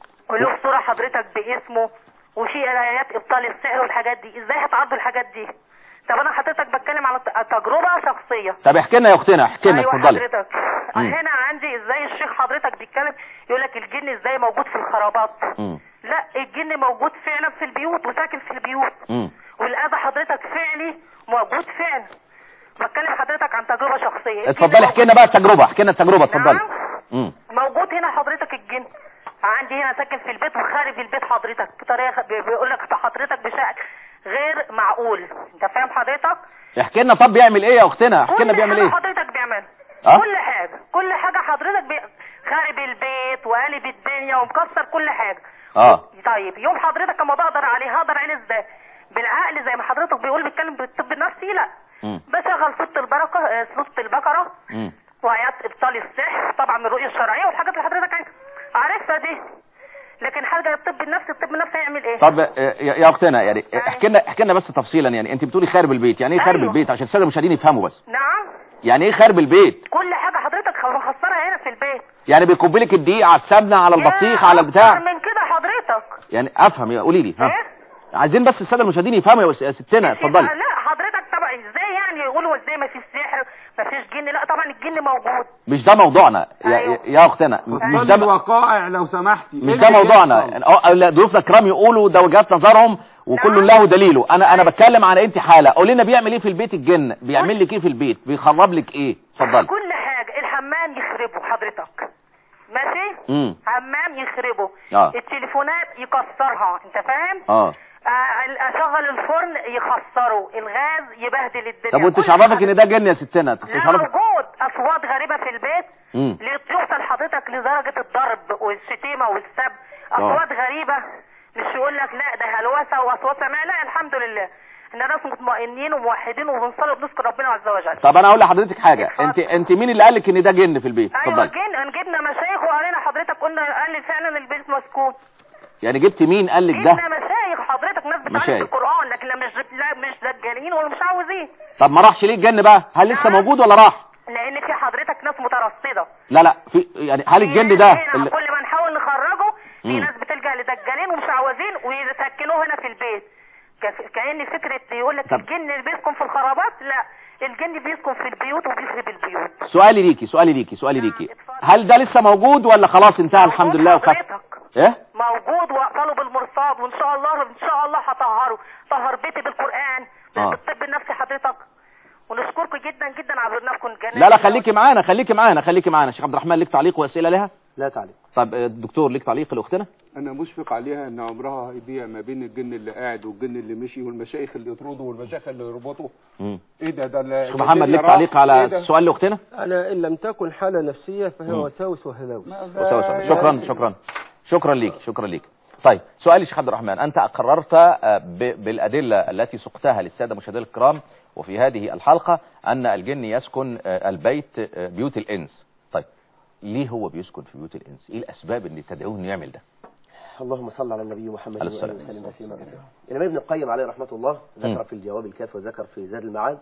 [SPEAKER 7] وله صوره حضرتك باسمه وفي ايات ابطال السحر والحاجات دي ازاي هتعرضوا الحاجات دي طب انا حضرتك بتكلم على ت- تجربه شخصيه
[SPEAKER 4] طب احكي لنا يا اختنا احكي لنا
[SPEAKER 7] ايوه
[SPEAKER 4] اتفضلي
[SPEAKER 7] حضرتك
[SPEAKER 4] مم.
[SPEAKER 7] هنا عندي ازاي الشيخ حضرتك بيتكلم يقول لك الجن ازاي موجود في الخرابات
[SPEAKER 4] مم.
[SPEAKER 7] لا الجن موجود فعلا في البيوت وساكن في البيوت
[SPEAKER 4] مم.
[SPEAKER 7] والاذى حضرتك فعلي موجود فعلا بتكلم حضرتك عن تجربه شخصيه الجن
[SPEAKER 4] اتفضلي احكي لنا بقى التجربه احكي لنا التجربه اتفضلي
[SPEAKER 7] نعم.
[SPEAKER 4] مم.
[SPEAKER 7] موجود هنا حضرتك الجن عندي هنا ساكن في البيت وخارج البيت حضرتك بطريقه بي- بيقول لك حضرتك بشكل غير معقول انت فاهم حضرتك
[SPEAKER 4] احكي لنا طب بيعمل ايه يا اختنا احكي لنا
[SPEAKER 7] كل
[SPEAKER 4] بيعمل
[SPEAKER 7] حاجة
[SPEAKER 4] ايه
[SPEAKER 7] حضرتك بيعمل
[SPEAKER 4] أه؟
[SPEAKER 7] كل حاجة كل حاجة حضرتك بي... خارب البيت وقالب الدنيا ومكسر كل حاجة
[SPEAKER 4] اه
[SPEAKER 7] طيب يوم حضرتك اما بقدر عليه هقدر عليه ازاي بالعقل زي ما حضرتك بيقول بيتكلم بالطب النفسي لا
[SPEAKER 4] مم.
[SPEAKER 7] بشغل سورة البركة آه، سورة البقرة
[SPEAKER 4] مم.
[SPEAKER 7] وآيات إبطال السحر طبعا من الرؤية الشرعية والحاجات اللي حضرتك عارف- عارفها دي لكن حاجة الطب النفسي الطب النفسي هيعمل ايه؟
[SPEAKER 4] طب آه، يا يا اختنا يعني احكي لنا احكي لنا بس تفصيلا يعني انت بتقولي خارب البيت يعني ايه خارب
[SPEAKER 7] أيوه.
[SPEAKER 4] البيت عشان الساده المشاهدين يفهموا بس
[SPEAKER 7] نعم
[SPEAKER 4] يعني ايه خارب البيت
[SPEAKER 7] كل حاجة حضرتك مخسرها هنا في البيت
[SPEAKER 4] يعني بيكب لك الدقيق على السمنه على البطيخ
[SPEAKER 7] يا
[SPEAKER 4] على
[SPEAKER 7] أكتر
[SPEAKER 4] البتاع
[SPEAKER 7] من كده حضرتك
[SPEAKER 4] يعني افهم يا قولي لي ها
[SPEAKER 7] ايه؟
[SPEAKER 4] عايزين بس الساده المشاهدين يفهموا يا س- يا ستنا اتفضلي
[SPEAKER 7] لا حضرتك طبعا ازاي يعني يقولوا ازاي ما فيش سحر ما فيش جن لا طبعا الجن موجود
[SPEAKER 4] مش ده موضوعنا يا,
[SPEAKER 7] أيوه.
[SPEAKER 4] يا اختنا مش
[SPEAKER 6] مش
[SPEAKER 4] ده
[SPEAKER 6] الوقائع لو سمحتي
[SPEAKER 4] مش
[SPEAKER 6] إيه
[SPEAKER 4] ده
[SPEAKER 6] اللي
[SPEAKER 4] موضوعنا
[SPEAKER 6] بيحصل؟
[SPEAKER 4] يعني أه- لا، ضيوفنا الكرام يقولوا ده وجهات نظرهم وكل
[SPEAKER 7] نعم.
[SPEAKER 4] له دليله انا انا بتكلم عن انت حاله قول لنا بيعمل ايه في البيت الجن بيعمل لك ايه في البيت بيخرب لك ايه اتفضلي
[SPEAKER 7] كل حاجة الحمام يخربه حضرتك ماشي
[SPEAKER 4] امم
[SPEAKER 7] حمام يخربه
[SPEAKER 4] آه.
[SPEAKER 7] التليفونات يكسرها انت فاهم
[SPEAKER 4] اه
[SPEAKER 7] آه، اشغل الفرن يخسره الغاز يبهدل الدنيا
[SPEAKER 4] طب وانت
[SPEAKER 7] كل
[SPEAKER 4] مش عرفك
[SPEAKER 7] حاجة.
[SPEAKER 4] ان ده جن يا ستنا انت مش
[SPEAKER 7] لا
[SPEAKER 4] عرفك
[SPEAKER 7] موجود اصوات غريبة في البيت
[SPEAKER 4] امم
[SPEAKER 7] يوصل حضرتك لدرجة الضرب والشتيمة والسب اصوات غريبة مش يقول لك لا ده هلوسة واصوات سماء لا الحمد لله احنا ناس مطمئنين وموحدين وبنصلي وبنذكر ربنا عز وجل
[SPEAKER 4] طب انا اقول لحضرتك حاجه
[SPEAKER 7] اتفضل.
[SPEAKER 4] انت انت مين اللي قال لك ان ده جن في البيت
[SPEAKER 7] ايوه
[SPEAKER 4] اتفضلي
[SPEAKER 7] جن جبنا مشايخ وقالنا حضرتك قلنا قال لي فعلا البيت مسكون
[SPEAKER 4] يعني جبت مين قال لك ده
[SPEAKER 7] جبنا مشايخ حضرتك ناس بتعلم
[SPEAKER 4] مشايخ.
[SPEAKER 7] القران لكن لا مش لا مش دجالين ولا مش عاوزين
[SPEAKER 4] طب ما راحش ليه الجن بقى هل لسه
[SPEAKER 7] نعم.
[SPEAKER 4] موجود ولا راح
[SPEAKER 7] لان في حضرتك ناس مترصده
[SPEAKER 4] لا لا في يعني هل الجن
[SPEAKER 7] في
[SPEAKER 4] ده
[SPEAKER 7] ناس هنا
[SPEAKER 4] اللي...
[SPEAKER 7] كل ما نحاول نخرجه في
[SPEAKER 4] مم.
[SPEAKER 7] ناس بتلجأ لدجالين ومش عاوزين ويسكنوه هنا في البيت كف- كأن فكرة يقول لك
[SPEAKER 4] طب.
[SPEAKER 7] الجن اللي بيسكن في الخرابات لا الجن بيسكن في البيوت وبيخرب البيوت
[SPEAKER 4] سؤالي ليكي سؤالي ليكي سؤالي
[SPEAKER 7] نعم،
[SPEAKER 4] ليكي
[SPEAKER 7] اتفضل.
[SPEAKER 4] هل ده لسه موجود ولا خلاص انتهى الحمد
[SPEAKER 7] موجود
[SPEAKER 4] لله وخف
[SPEAKER 7] حضرتك
[SPEAKER 4] ايه
[SPEAKER 7] موجود واقفله بالمرصاد وان شاء الله ان شاء الله هطهره طهر بيتي بالقران
[SPEAKER 4] آه.
[SPEAKER 7] بالطب النفسي حضرتك ونشكركم جدا جدا على برنامجكم الجميل
[SPEAKER 4] لا لا خليكي معانا خليكي معانا خليكي معانا شيخ عبد الرحمن ليك تعليق واسئله لها
[SPEAKER 3] لا تعليق
[SPEAKER 4] طب آه، الدكتور ليك تعليق لاختنا
[SPEAKER 6] انا مشفق عليها ان عمرها هيضيع ما بين الجن اللي قاعد والجن اللي مشي والمشايخ اللي يطردوا والمشايخ اللي يربطوا
[SPEAKER 4] مم.
[SPEAKER 6] ايه ده ده ال-
[SPEAKER 4] شيخ محمد
[SPEAKER 6] الدنيا
[SPEAKER 4] ليك تعليق
[SPEAKER 6] راح.
[SPEAKER 4] على
[SPEAKER 6] إيه ده؟
[SPEAKER 4] السؤال لاختنا
[SPEAKER 5] أنا إن لم تكن حالة نفسية فهي
[SPEAKER 4] مم.
[SPEAKER 5] وساوس وهلاوس
[SPEAKER 6] ما
[SPEAKER 4] وسوي سوي.
[SPEAKER 6] ده-
[SPEAKER 4] شكرا شكرا شكرا ليك شكرا ليك طيب سؤالي شيخ عبد الرحمن انت اقررت آه، ب- بالادله التي سقتها للساده مشاهدينا الكرام وفي هذه الحلقه ان الجن يسكن آه، البيت آه، بيوت الانس طيب ليه هو بيسكن في بيوت الانس ايه الاسباب اللي تدعوه انه يعمل ده
[SPEAKER 3] اللهم صل على النبي محمد
[SPEAKER 4] عليه
[SPEAKER 3] وآله
[SPEAKER 4] الصلاة
[SPEAKER 3] وسلم تسليما كثيرا. الإمام ابن القيم عليه رحمة الله ذكر
[SPEAKER 4] مم.
[SPEAKER 3] في الجواب الكافي وذكر في زاد المعاد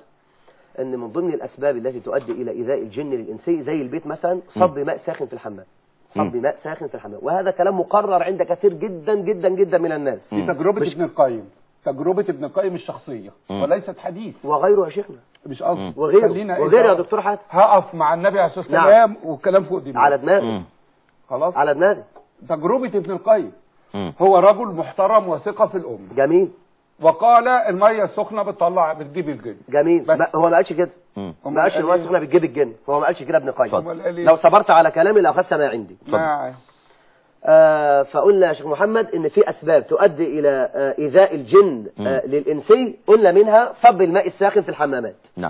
[SPEAKER 3] أن من ضمن الأسباب التي تؤدي إلى إيذاء الجن للإنسي زي البيت مثلا صب ماء ساخن في الحمام صب
[SPEAKER 4] مم.
[SPEAKER 3] ماء ساخن في الحمام وهذا كلام مقرر عند كثير جدا جدا جدا من الناس
[SPEAKER 6] دي تجربة
[SPEAKER 3] مش-
[SPEAKER 6] ابن القيم تجربة ابن القيم الشخصية
[SPEAKER 4] مم.
[SPEAKER 6] وليست حديث
[SPEAKER 3] وغيره يا شيخنا
[SPEAKER 6] مش قصدي
[SPEAKER 3] وغيره
[SPEAKER 6] خلينا
[SPEAKER 3] وغيره يا
[SPEAKER 6] إيه،
[SPEAKER 3] دكتور حاتم
[SPEAKER 6] هقف مع النبي عليه الصلاة
[SPEAKER 3] نعم.
[SPEAKER 6] والسلام والكلام فوق دماغي
[SPEAKER 3] على دماغي
[SPEAKER 4] مم.
[SPEAKER 6] خلاص
[SPEAKER 3] على دماغي
[SPEAKER 6] تجربة ابن القيم
[SPEAKER 4] مم.
[SPEAKER 6] هو رجل محترم وثقة في الأمة
[SPEAKER 3] جميل
[SPEAKER 6] وقال المية السخنة بتطلع بتجيب الجن
[SPEAKER 3] جميل
[SPEAKER 6] بس.
[SPEAKER 3] ما هو ما قالش كده
[SPEAKER 4] مم.
[SPEAKER 3] ما قالش الميه السخنه بتجيب الجن هو ما قالش كده ابن القيم
[SPEAKER 6] أمال قال إيه؟
[SPEAKER 3] لو صبرت على كلامي لاخذت ما عندي
[SPEAKER 6] ما
[SPEAKER 3] آه فقلنا يا شيخ محمد ان في اسباب تؤدي الى آه ايذاء الجن آه للانسي قلنا منها صب الماء الساخن في الحمامات
[SPEAKER 4] نعم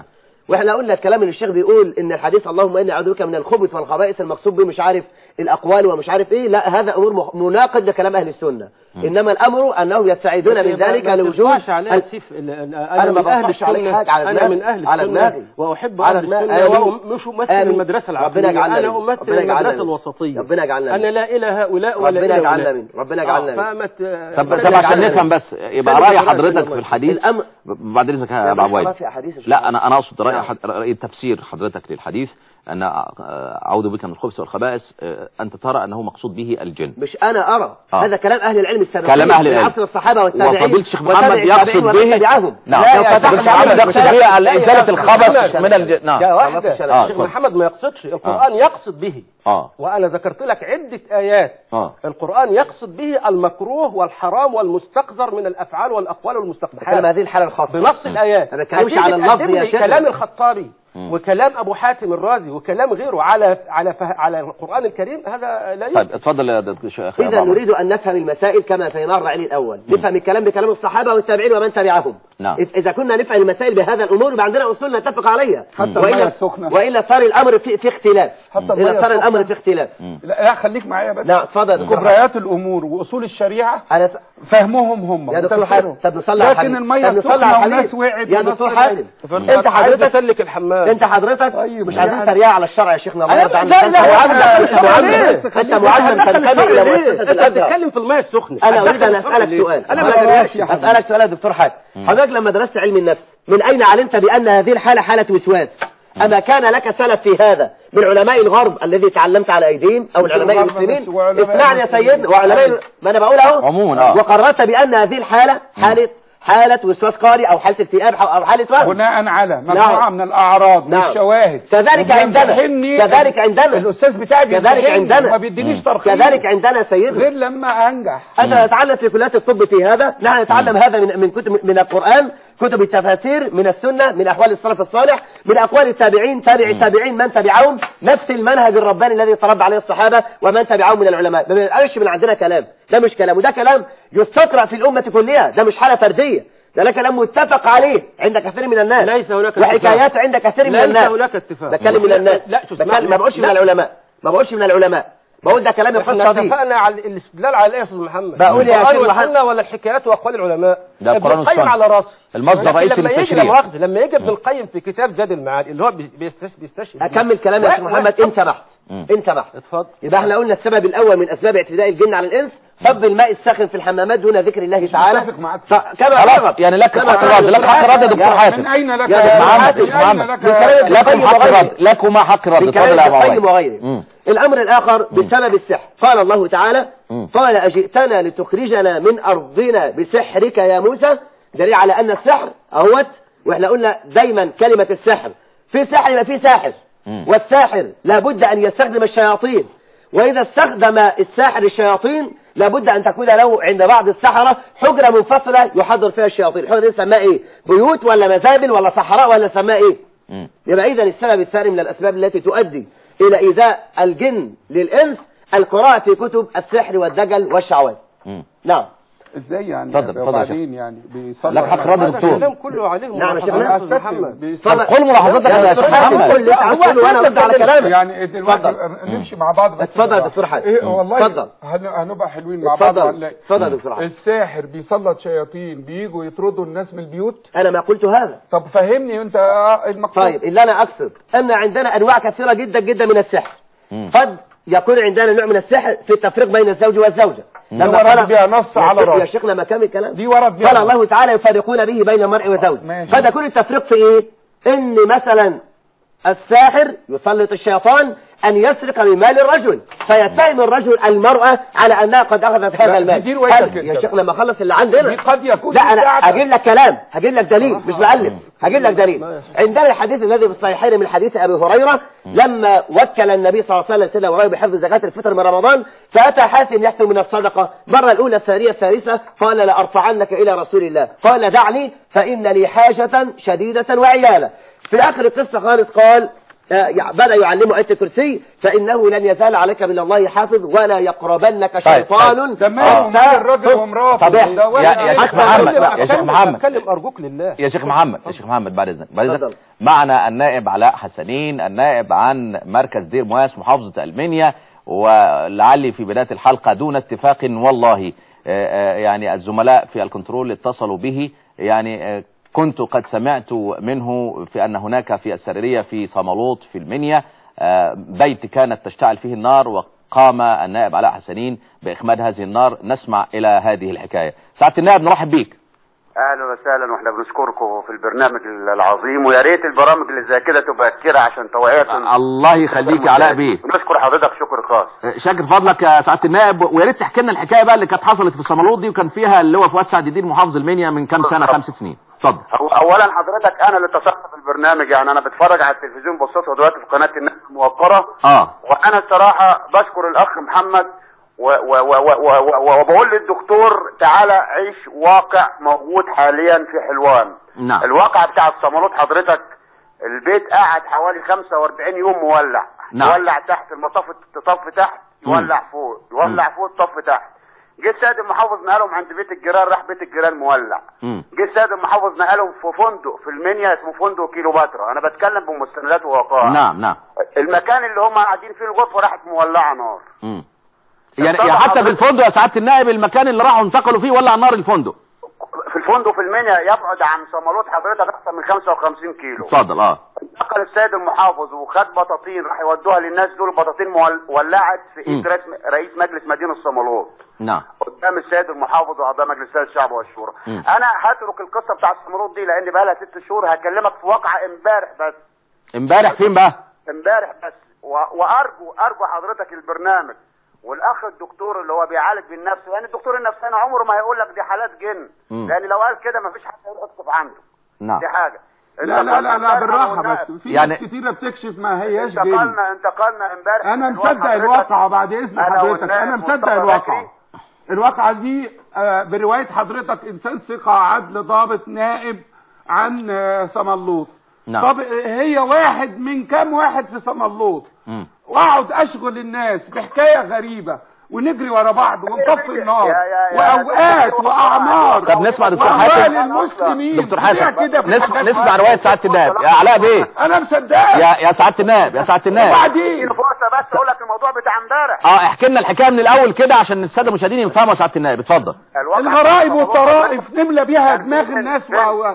[SPEAKER 3] واحنا قلنا الكلام اللي الشيخ بيقول ان الحديث اللهم اني اعوذ بك من الخبث والخبائث المقصود به مش عارف الاقوال ومش عارف ايه لا هذا امور مخ- مناقض لكلام اهل السنه انما الامر انهم يستعيدون من ذلك
[SPEAKER 5] ما
[SPEAKER 3] لوجود
[SPEAKER 5] ترفعش عليها
[SPEAKER 3] ال-
[SPEAKER 5] السيف ال- انا
[SPEAKER 3] أنا ما
[SPEAKER 5] من اهل
[SPEAKER 3] برفعش عليك
[SPEAKER 5] السنه
[SPEAKER 3] حاجة على
[SPEAKER 5] انا
[SPEAKER 3] دماغي.
[SPEAKER 5] من اهل
[SPEAKER 3] على
[SPEAKER 5] السنه
[SPEAKER 3] دماغي.
[SPEAKER 5] واحب
[SPEAKER 3] على
[SPEAKER 5] اهل
[SPEAKER 3] دماغي.
[SPEAKER 5] السنه
[SPEAKER 3] آمين.
[SPEAKER 5] ومش امثل
[SPEAKER 3] آمين.
[SPEAKER 5] المدرسه
[SPEAKER 3] ربنا
[SPEAKER 5] العقليه
[SPEAKER 3] يجعلنا
[SPEAKER 5] انا
[SPEAKER 3] منه.
[SPEAKER 5] امثل
[SPEAKER 3] ربنا يجعلنا
[SPEAKER 5] المدرسه
[SPEAKER 3] منه.
[SPEAKER 5] الوسطيه
[SPEAKER 3] ربنا يجعلنا
[SPEAKER 5] انا
[SPEAKER 3] منه.
[SPEAKER 5] لا الى هؤلاء ولا
[SPEAKER 3] ربنا
[SPEAKER 5] الى
[SPEAKER 3] يجعلنا
[SPEAKER 5] هؤلاء
[SPEAKER 3] منه. ربنا يجعلنا منه.
[SPEAKER 5] فما ت-
[SPEAKER 4] طب
[SPEAKER 5] خلي
[SPEAKER 4] طب عشان
[SPEAKER 5] بالك.
[SPEAKER 4] نفهم بس يبقى
[SPEAKER 5] خلي
[SPEAKER 4] رأي
[SPEAKER 5] بالك
[SPEAKER 4] حضرتك
[SPEAKER 5] والله.
[SPEAKER 4] في الحديث
[SPEAKER 3] الأمر
[SPEAKER 4] بعد اذنك يا ابو
[SPEAKER 3] مش
[SPEAKER 4] عبيد
[SPEAKER 3] خلاص يا حديث مش
[SPEAKER 4] لا انا انا اقصد راي
[SPEAKER 3] نعم.
[SPEAKER 4] حد- راي تفسير حضرتك للحديث ان اعوذ بك من الخبث والخبائث آه، انت ترى انه مقصود به الجن
[SPEAKER 3] مش انا ارى
[SPEAKER 4] آه.
[SPEAKER 3] هذا كلام اهل العلم السابقين
[SPEAKER 4] كلام أهل
[SPEAKER 3] من
[SPEAKER 4] العلم.
[SPEAKER 3] عصر الصحابه والتابعين
[SPEAKER 4] وفضيلة الشيخ
[SPEAKER 3] وتابع
[SPEAKER 4] محمد
[SPEAKER 3] التابعين
[SPEAKER 4] يقصد
[SPEAKER 3] ومن
[SPEAKER 4] به
[SPEAKER 3] تبعهم.
[SPEAKER 4] نعم
[SPEAKER 3] لا
[SPEAKER 4] لو
[SPEAKER 3] يا
[SPEAKER 4] فتحنا
[SPEAKER 3] شيخ
[SPEAKER 4] محمد
[SPEAKER 3] محمد
[SPEAKER 4] يقصد
[SPEAKER 3] لا
[SPEAKER 4] به
[SPEAKER 3] يا
[SPEAKER 4] على
[SPEAKER 3] شيخ
[SPEAKER 4] ازاله
[SPEAKER 3] محمد.
[SPEAKER 4] الخبث
[SPEAKER 3] لا
[SPEAKER 4] من الجن نعم
[SPEAKER 5] يا
[SPEAKER 3] خلاص
[SPEAKER 5] واحدة
[SPEAKER 3] مش أنا.
[SPEAKER 4] آه،
[SPEAKER 5] الشيخ
[SPEAKER 4] اتفضل.
[SPEAKER 5] محمد ما يقصدش القرآن يقصد به
[SPEAKER 4] اه
[SPEAKER 5] وأنا ذكرت لك عدة آيات
[SPEAKER 4] اه
[SPEAKER 5] القرآن يقصد به المكروه والحرام والمستقذر من الأفعال والأقوال
[SPEAKER 3] بتكلم
[SPEAKER 5] والمستقبحات
[SPEAKER 3] هذه الحالة الخاصة
[SPEAKER 5] بنص الآيات
[SPEAKER 3] ما بتكلمش
[SPEAKER 5] هتيجي
[SPEAKER 3] على اللفظ
[SPEAKER 5] تقدم
[SPEAKER 3] يا
[SPEAKER 5] لي
[SPEAKER 3] شيخ.
[SPEAKER 5] كلام الخطابي
[SPEAKER 4] مم.
[SPEAKER 5] وكلام أبو حاتم الرازي وكلام غيره على على فه... على القرآن الكريم هذا لا
[SPEAKER 4] طيب
[SPEAKER 5] يمكن
[SPEAKER 4] اتفضل يا دكتور شيخ
[SPEAKER 3] إذا
[SPEAKER 4] بابا.
[SPEAKER 3] نريد أن نفهم المسائل كما فهمناها الرعيل الأول نفهم الكلام بكلام الصحابة والتابعين ومن تبعهم
[SPEAKER 4] نعم.
[SPEAKER 3] إذ- إذا كنا نفهم المسائل بهذا الأمور يبقى عندنا أصول نتفق عليها
[SPEAKER 6] حتى المية
[SPEAKER 3] وإلا,
[SPEAKER 6] السخنة.
[SPEAKER 3] وإلا صار الأمر في, في اختلاف
[SPEAKER 6] حتى المية
[SPEAKER 3] إذا صار
[SPEAKER 6] السخنة.
[SPEAKER 3] الأمر في اختلاف
[SPEAKER 6] لا, لا خليك معايا بس
[SPEAKER 3] نعم اتفضل
[SPEAKER 6] كبريات الامور واصول الشريعه
[SPEAKER 3] أنا س...
[SPEAKER 6] فهمهم هم
[SPEAKER 3] يا دكتور
[SPEAKER 6] وتفسيرهم.
[SPEAKER 3] حاتم طب نصلي على
[SPEAKER 6] لكن
[SPEAKER 3] الحبيب
[SPEAKER 6] الميه
[SPEAKER 3] طب نصلي
[SPEAKER 6] السخنه
[SPEAKER 3] على
[SPEAKER 6] وناس
[SPEAKER 3] الحبيب
[SPEAKER 6] وقعت
[SPEAKER 3] يا
[SPEAKER 6] وناس
[SPEAKER 3] دكتور
[SPEAKER 6] طلعت.
[SPEAKER 3] حاتم انت
[SPEAKER 5] عايز
[SPEAKER 3] حضرتك
[SPEAKER 5] أسلك الحمام
[SPEAKER 3] انت حضرتك
[SPEAKER 6] طيب،
[SPEAKER 3] مش
[SPEAKER 6] يا
[SPEAKER 3] عايزين
[SPEAKER 6] عم.
[SPEAKER 3] تريقة على الشرع يا شيخنا الله
[SPEAKER 5] أنا
[SPEAKER 3] يرضى عنك
[SPEAKER 5] لا
[SPEAKER 3] انت
[SPEAKER 5] لا
[SPEAKER 3] معلم
[SPEAKER 5] أنت
[SPEAKER 3] انت معلم
[SPEAKER 5] ليه؟
[SPEAKER 3] انت معلم تنتمي الى مؤسسة
[SPEAKER 5] انت
[SPEAKER 3] الازهر
[SPEAKER 5] بتتكلم في الماء السخنه
[SPEAKER 3] انا اريد ان
[SPEAKER 5] هتدخل
[SPEAKER 3] اسالك
[SPEAKER 5] ليه؟
[SPEAKER 3] سؤال
[SPEAKER 5] انا ما
[SPEAKER 6] خلاص
[SPEAKER 5] بدريش
[SPEAKER 6] يا حبيبي.
[SPEAKER 3] اسالك سؤال يا دكتور حاتم حضرتك لما درست علم النفس من اين علمت بان هذه الحاله حاله وسواس اما كان لك سلف في هذا من علماء الغرب الذي تعلمت على ايديهم او
[SPEAKER 6] مش
[SPEAKER 3] العلماء
[SPEAKER 6] الغرب بس،
[SPEAKER 3] المسلمين
[SPEAKER 6] وعلماء
[SPEAKER 3] اسمعني يا
[SPEAKER 6] المسلمين.
[SPEAKER 3] سيدنا وعلماء ما انا بقول اهو
[SPEAKER 4] عموما، آه.
[SPEAKER 3] وقررت بان هذه الحاله حاله حاله وسواس قهري او حاله اكتئاب او أو حاله وهم
[SPEAKER 6] بناء على مجموعه
[SPEAKER 3] نعم.
[SPEAKER 6] من الاعراض
[SPEAKER 3] نعم.
[SPEAKER 6] والشواهد
[SPEAKER 3] كذلك عندنا
[SPEAKER 6] وبيمتحني
[SPEAKER 3] كذلك عندنا
[SPEAKER 6] الاستاذ بتاعي
[SPEAKER 3] كذلك
[SPEAKER 6] بيمتحني
[SPEAKER 3] عندنا.
[SPEAKER 6] وما بيدينيش ترخيص
[SPEAKER 3] كذلك عندنا سيدنا
[SPEAKER 6] غير لما انجح
[SPEAKER 3] أنا نتعلم في كليات الطب في هذا نحن نتعلم هذا من من كتب من القرآن كتب التفاسير من السنة من أحوال السلف الصالح من أقوال التابعين تابع التابعين من تبعهم نفس المنهج الرباني الذي تربى عليه الصحابة ومن تبعهم من العلماء ما بنقالش من عندنا كلام ده مش كلام وده كلام يستقرأ في الأمة كلها ده مش حالة فردية ده لا كلام متفق عليه عند كثير من الناس
[SPEAKER 5] ليس هناك
[SPEAKER 3] وحكايات عند كثير من
[SPEAKER 5] ليس
[SPEAKER 3] الناس
[SPEAKER 5] هناك اتفاق
[SPEAKER 3] بتكلم من الناس
[SPEAKER 5] لا تسمعني.
[SPEAKER 3] بتكلم ما بقولش من
[SPEAKER 5] لا.
[SPEAKER 3] العلماء ما بقولش من العلماء بقول ده كلام
[SPEAKER 5] احنا
[SPEAKER 3] القصة دي
[SPEAKER 5] اتفقنا على الاستدلال على ايه يا استاذ محمد
[SPEAKER 3] بقول يا
[SPEAKER 5] القرآن
[SPEAKER 3] شيخ محمد-
[SPEAKER 5] والسنه ولا الحكايات واقوال العلماء
[SPEAKER 4] ده
[SPEAKER 5] ابن
[SPEAKER 4] القرآن
[SPEAKER 5] القيم
[SPEAKER 4] والسنة.
[SPEAKER 5] على راسي
[SPEAKER 4] المصدر
[SPEAKER 5] لكن
[SPEAKER 4] الرئيسي
[SPEAKER 5] لما يجي
[SPEAKER 4] للتشريع.
[SPEAKER 5] لا مؤاخذة، لما يجي ابن القيم في كتاب زاد المعاد اللي هو بي- بيستش- بيستشهد
[SPEAKER 3] أكمل كلام يا شيخ محمد إن سمحت
[SPEAKER 4] مم.
[SPEAKER 3] إن سمحت
[SPEAKER 5] اتفضل
[SPEAKER 3] يبقى احنا قلنا السبب الأول من أسباب اعتداء الجن على الإنس صب الماء الساخن في الحمامات دون ذكر الله تعالى
[SPEAKER 6] متفق معاك.
[SPEAKER 3] ف- كما
[SPEAKER 4] خلاص
[SPEAKER 3] سبق.
[SPEAKER 4] يعني لك
[SPEAKER 3] كما
[SPEAKER 4] حق
[SPEAKER 3] سبق.
[SPEAKER 4] رد لك حق رد يا دكتور
[SPEAKER 3] يا-
[SPEAKER 4] حاتم
[SPEAKER 6] من اين لك
[SPEAKER 3] يا
[SPEAKER 6] يا
[SPEAKER 3] محمد،
[SPEAKER 6] من
[SPEAKER 3] يا
[SPEAKER 6] أين
[SPEAKER 4] محمد.
[SPEAKER 6] لك
[SPEAKER 3] من كلام
[SPEAKER 4] لكم
[SPEAKER 3] القيم
[SPEAKER 4] حق
[SPEAKER 3] وغيره.
[SPEAKER 4] رد لكما حق رد
[SPEAKER 3] من
[SPEAKER 4] اتفضل
[SPEAKER 3] كلام
[SPEAKER 4] يا ابو
[SPEAKER 3] ابن
[SPEAKER 4] عبيد
[SPEAKER 3] القيم وغيره
[SPEAKER 4] مم.
[SPEAKER 3] الأمر الآخر بسبب السحر قال الله تعالى
[SPEAKER 4] مم.
[SPEAKER 3] قال أجئتنا لتخرجنا من أرضنا بسحرك يا موسى دليل على أن السحر أهوت وإحنا قلنا دايما كلمة السحر في سحر يبقى في ساحر
[SPEAKER 4] مم.
[SPEAKER 3] والساحر لابد أن يستخدم الشياطين وإذا استخدم الساحر الشياطين لابد أن تكون له عند بعض السحرة حجرة منفصلة يحضر فيها الشياطين الحجرة دي نسميها إيه بيوت ولا مزابل ولا صحراء ولا نسميها إيه
[SPEAKER 4] مم.
[SPEAKER 3] يبقى إذا السبب الثاني من الأسباب التي تؤدي إلى إيذاء الجن للإنس القراءة في كتب السحر والدجل والشعوذة
[SPEAKER 4] مم.
[SPEAKER 3] نعم
[SPEAKER 6] ازاي يعني
[SPEAKER 4] اتفضل، اتفضل يا
[SPEAKER 6] وبعدين يعني بيصلي
[SPEAKER 4] لك حق رد
[SPEAKER 5] هذا
[SPEAKER 4] دكتور.
[SPEAKER 5] الكلام كله عليهم
[SPEAKER 3] نعم يا شيخ،
[SPEAKER 5] ملاحظات
[SPEAKER 3] نعم.
[SPEAKER 5] يا أستاذ محمد
[SPEAKER 6] بيصلي
[SPEAKER 4] قل ملاحظتك
[SPEAKER 3] يا
[SPEAKER 4] يا
[SPEAKER 3] دكتور
[SPEAKER 4] شيخ
[SPEAKER 3] حاتم
[SPEAKER 4] محمد
[SPEAKER 3] قول اللي انت عايز تقوله وانا ارد على كلامك
[SPEAKER 6] يعني دلوقتي
[SPEAKER 3] اتفضل.
[SPEAKER 6] نمشي مع بعض بس
[SPEAKER 3] اتفضل يا
[SPEAKER 6] بالراحة.
[SPEAKER 3] دكتور حاتم.
[SPEAKER 6] ايه والله
[SPEAKER 3] اتفضل.
[SPEAKER 6] هن- هنبقى حلوين مع بعض
[SPEAKER 3] اتفضل
[SPEAKER 6] ولا إيه؟
[SPEAKER 3] اتفضل يا دكتور حاتم
[SPEAKER 6] الساحر بيسلط شياطين بيجوا يطردوا الناس من البيوت
[SPEAKER 3] انا ما قلت هذا
[SPEAKER 6] طب فهمني انت آه، المقصود
[SPEAKER 3] طيب اللي انا اقصد ان عندنا انواع كثيره جدا جدا من السحر
[SPEAKER 4] مم.
[SPEAKER 3] قد يكون عندنا نوع من السحر في التفريق بين الزوج والزوجه
[SPEAKER 6] دي ورد بيها نص
[SPEAKER 3] يا
[SPEAKER 6] على
[SPEAKER 3] شيخ- يا
[SPEAKER 6] الراس
[SPEAKER 3] شيخنا ما كامل الكلام
[SPEAKER 6] دي ورد بيها
[SPEAKER 3] قال
[SPEAKER 6] نص.
[SPEAKER 3] الله تعالى يفرقون به بين المرء والزوج
[SPEAKER 6] ماشي.
[SPEAKER 3] قد يكون التفريق في ايه ان مثلا الساحر يسلط الشيطان ان يسرق من مال الرجل فيتهم الرجل المرأة على انها قد اخذت هذا
[SPEAKER 6] لا،
[SPEAKER 3] المال
[SPEAKER 6] دي روايتك
[SPEAKER 3] هل-
[SPEAKER 6] انت
[SPEAKER 3] يا
[SPEAKER 6] بقى.
[SPEAKER 3] شيخ لما اخلص اللي عندنا
[SPEAKER 6] دي قد يكون
[SPEAKER 3] لا
[SPEAKER 6] دي
[SPEAKER 3] انا
[SPEAKER 6] بتاعتك.
[SPEAKER 3] هجيب لك كلام هجيب لك دليل مش بألف هجيب لك دليل عندنا الحديث الذي في الصحيحين من حديث ابي هريره لما وكل النبي صلى الله عليه وسلم سيدنا ابراهيم بحفظ زكاه الفطر من رمضان فاتى حاتم يحسن من الصدقه مره الاولى الثانيه الثالثه قال لارفعنك الى رسول الله قال دعني فان لي حاجه شديده وعياله في اخر القصه خالص قال آه، يع- بدأ يعلمه آية الكرسي فإنه لن يزال عليك من الله حافظ ولا يقربنك شيطان
[SPEAKER 6] ده ماله ومال الراجل ومراته
[SPEAKER 4] طب يا-
[SPEAKER 6] ده ولا
[SPEAKER 4] يا- يا
[SPEAKER 6] أي
[SPEAKER 4] شيخ
[SPEAKER 6] حاجة.
[SPEAKER 4] محمد
[SPEAKER 5] أتكلم-
[SPEAKER 4] يا شيخ
[SPEAKER 5] أتكلم-
[SPEAKER 4] محمد
[SPEAKER 5] اتكلم ارجوك لله
[SPEAKER 4] يا شيخ محمد يا شيخ محمد بعد اذنك بعد
[SPEAKER 3] اتفضل.
[SPEAKER 4] اذنك معنا النائب علاء حسنين النائب عن مركز دير مواس محافظة المنيا ولعلي في بداية الحلقة دون اتفاق والله آه، آه، يعني الزملاء في الكنترول اتصلوا به يعني آه، كنت قد سمعت منه في أن هناك في السريرية في صمالوط في المنيا آه، بيت كانت تشتعل فيه النار وقام النائب علاء حسنين بإخماد هذه النار نسمع إلى هذه الحكاية سعادة النائب نرحب بيك
[SPEAKER 8] اهلا وسهلا واحنا بنشكركم في البرنامج العظيم ويا ريت البرامج اللي زي كده تبقى كتير عشان توعيه
[SPEAKER 4] الله يخليك يا علاء بيه
[SPEAKER 8] نشكر حضرتك شكر خاص
[SPEAKER 4] شاكر فضلك يا سعاده النائب ويا ريت تحكي لنا الحكايه بقى اللي كانت حصلت في صمالوط دي وكان فيها اللي هو فؤاد سعد الدين محافظ المنيا من كام سنه خمس سنين اتفضل
[SPEAKER 8] أو اولا حضرتك انا اللي اتصلت في البرنامج يعني انا بتفرج على التلفزيون بصيتها دلوقتي في قناه الناس الموقره
[SPEAKER 4] اه
[SPEAKER 8] وانا الصراحه بشكر الاخ محمد و- و- و- و- و- و- وبقول للدكتور تعالى عيش واقع موجود حاليا في حلوان
[SPEAKER 4] نعم
[SPEAKER 8] الواقع بتاع الصمالوط حضرتك البيت قاعد حوالي 45 يوم مولع
[SPEAKER 4] نعم.
[SPEAKER 8] يولع تحت المطاف تطف تحت يولع فوق يولع فوق تطف تحت جه السيد المحافظ نقلهم عند بيت الجيران راح بيت الجيران مولع
[SPEAKER 4] مم.
[SPEAKER 8] جه السيد المحافظ نقلهم في فندق في المنيا اسمه فندق كيلوباترا انا بتكلم بمستندات ووقائع
[SPEAKER 4] نعم نعم
[SPEAKER 8] المكان اللي هم قاعدين فيه الغرفه راحت مولعه نار
[SPEAKER 4] مم. يعني
[SPEAKER 8] طبعا
[SPEAKER 4] يعني حتى في
[SPEAKER 8] حضرتك-
[SPEAKER 4] الفندق يا سعاده النائب المكان اللي راحوا انتقلوا فيه ولع نار الفندق
[SPEAKER 8] في الفندق في المنيا يبعد عن صمالوط حضرتك اكثر من 55 كيلو
[SPEAKER 4] اتفضل اه
[SPEAKER 8] انتقل السيد المحافظ وخد بطاطين راح يودوها للناس دول بطاطين مول- ولعت في ايد
[SPEAKER 4] مم.
[SPEAKER 8] رئيس رئيس مجلس مدينه صمالوط
[SPEAKER 4] نعم
[SPEAKER 8] قدام السيد المحافظ واعضاء مجلس الشعب والشورى
[SPEAKER 4] مم.
[SPEAKER 8] انا هترك القصه بتاع صمالوط دي لان بقى لها ست شهور هكلمك في واقعه امبارح بس
[SPEAKER 4] امبارح فين بقى
[SPEAKER 8] امبارح بس و... وارجو ارجو حضرتك البرنامج والاخ الدكتور اللي هو بيعالج بالنفس لان الدكتور النفساني عمره ما هيقول لك دي حالات جن
[SPEAKER 4] مم.
[SPEAKER 8] لان لو قال كده مفيش حد هيقول اكتب عنده
[SPEAKER 4] نعم
[SPEAKER 8] دي حاجه
[SPEAKER 6] لا لا لا لا بالراحه بس في
[SPEAKER 4] يعني-
[SPEAKER 6] ناس كتيره بتكشف ما هياش جن
[SPEAKER 8] انتقلنا انتقلنا امبارح
[SPEAKER 6] انا
[SPEAKER 8] الواقع
[SPEAKER 6] مصدق
[SPEAKER 8] حضرتك-
[SPEAKER 6] الواقعة بعد اذن
[SPEAKER 8] أنا
[SPEAKER 6] حضرتك
[SPEAKER 8] والنائب
[SPEAKER 6] انا مصدق
[SPEAKER 8] مصطفى
[SPEAKER 6] الواقعة
[SPEAKER 8] بكري.
[SPEAKER 6] الواقعة دي آه، برواية حضرتك انسان ثقة عدل ضابط نائب عن آه، صملوط
[SPEAKER 4] نعم.
[SPEAKER 6] طب هي واحد من كام واحد في صملوط
[SPEAKER 4] مم.
[SPEAKER 6] واقعد اشغل الناس بحكاية غريبة ونجري ورا بعض ونطفي النار
[SPEAKER 8] يا- يا- يا-
[SPEAKER 6] واوقات
[SPEAKER 8] دكتور-
[SPEAKER 6] واعمار
[SPEAKER 4] طب نسمع دكتور
[SPEAKER 6] واموال
[SPEAKER 4] حاتم
[SPEAKER 6] المسلمين
[SPEAKER 4] دكتور
[SPEAKER 6] بتضيع
[SPEAKER 4] حاتم
[SPEAKER 6] كده في
[SPEAKER 4] نسمع
[SPEAKER 6] حاجات
[SPEAKER 4] نسمع
[SPEAKER 6] واحدة.
[SPEAKER 4] روايه سعاده النائب يا علاء بيه
[SPEAKER 6] انا مصدقك
[SPEAKER 4] يا يا سعاده النائب يا سعاده النائب
[SPEAKER 6] وبعدين
[SPEAKER 8] اديني فرصه بس اقول لك الموضوع بتاع امبارح
[SPEAKER 4] اه احكي لنا الحكايه من الاول كده عشان الساده المشاهدين يفهموا يا سعاده النائب اتفضل
[SPEAKER 8] الواقع
[SPEAKER 6] الغرائب
[SPEAKER 8] بتاع
[SPEAKER 6] والطرائف نملى بيها دماغ الناس و- و-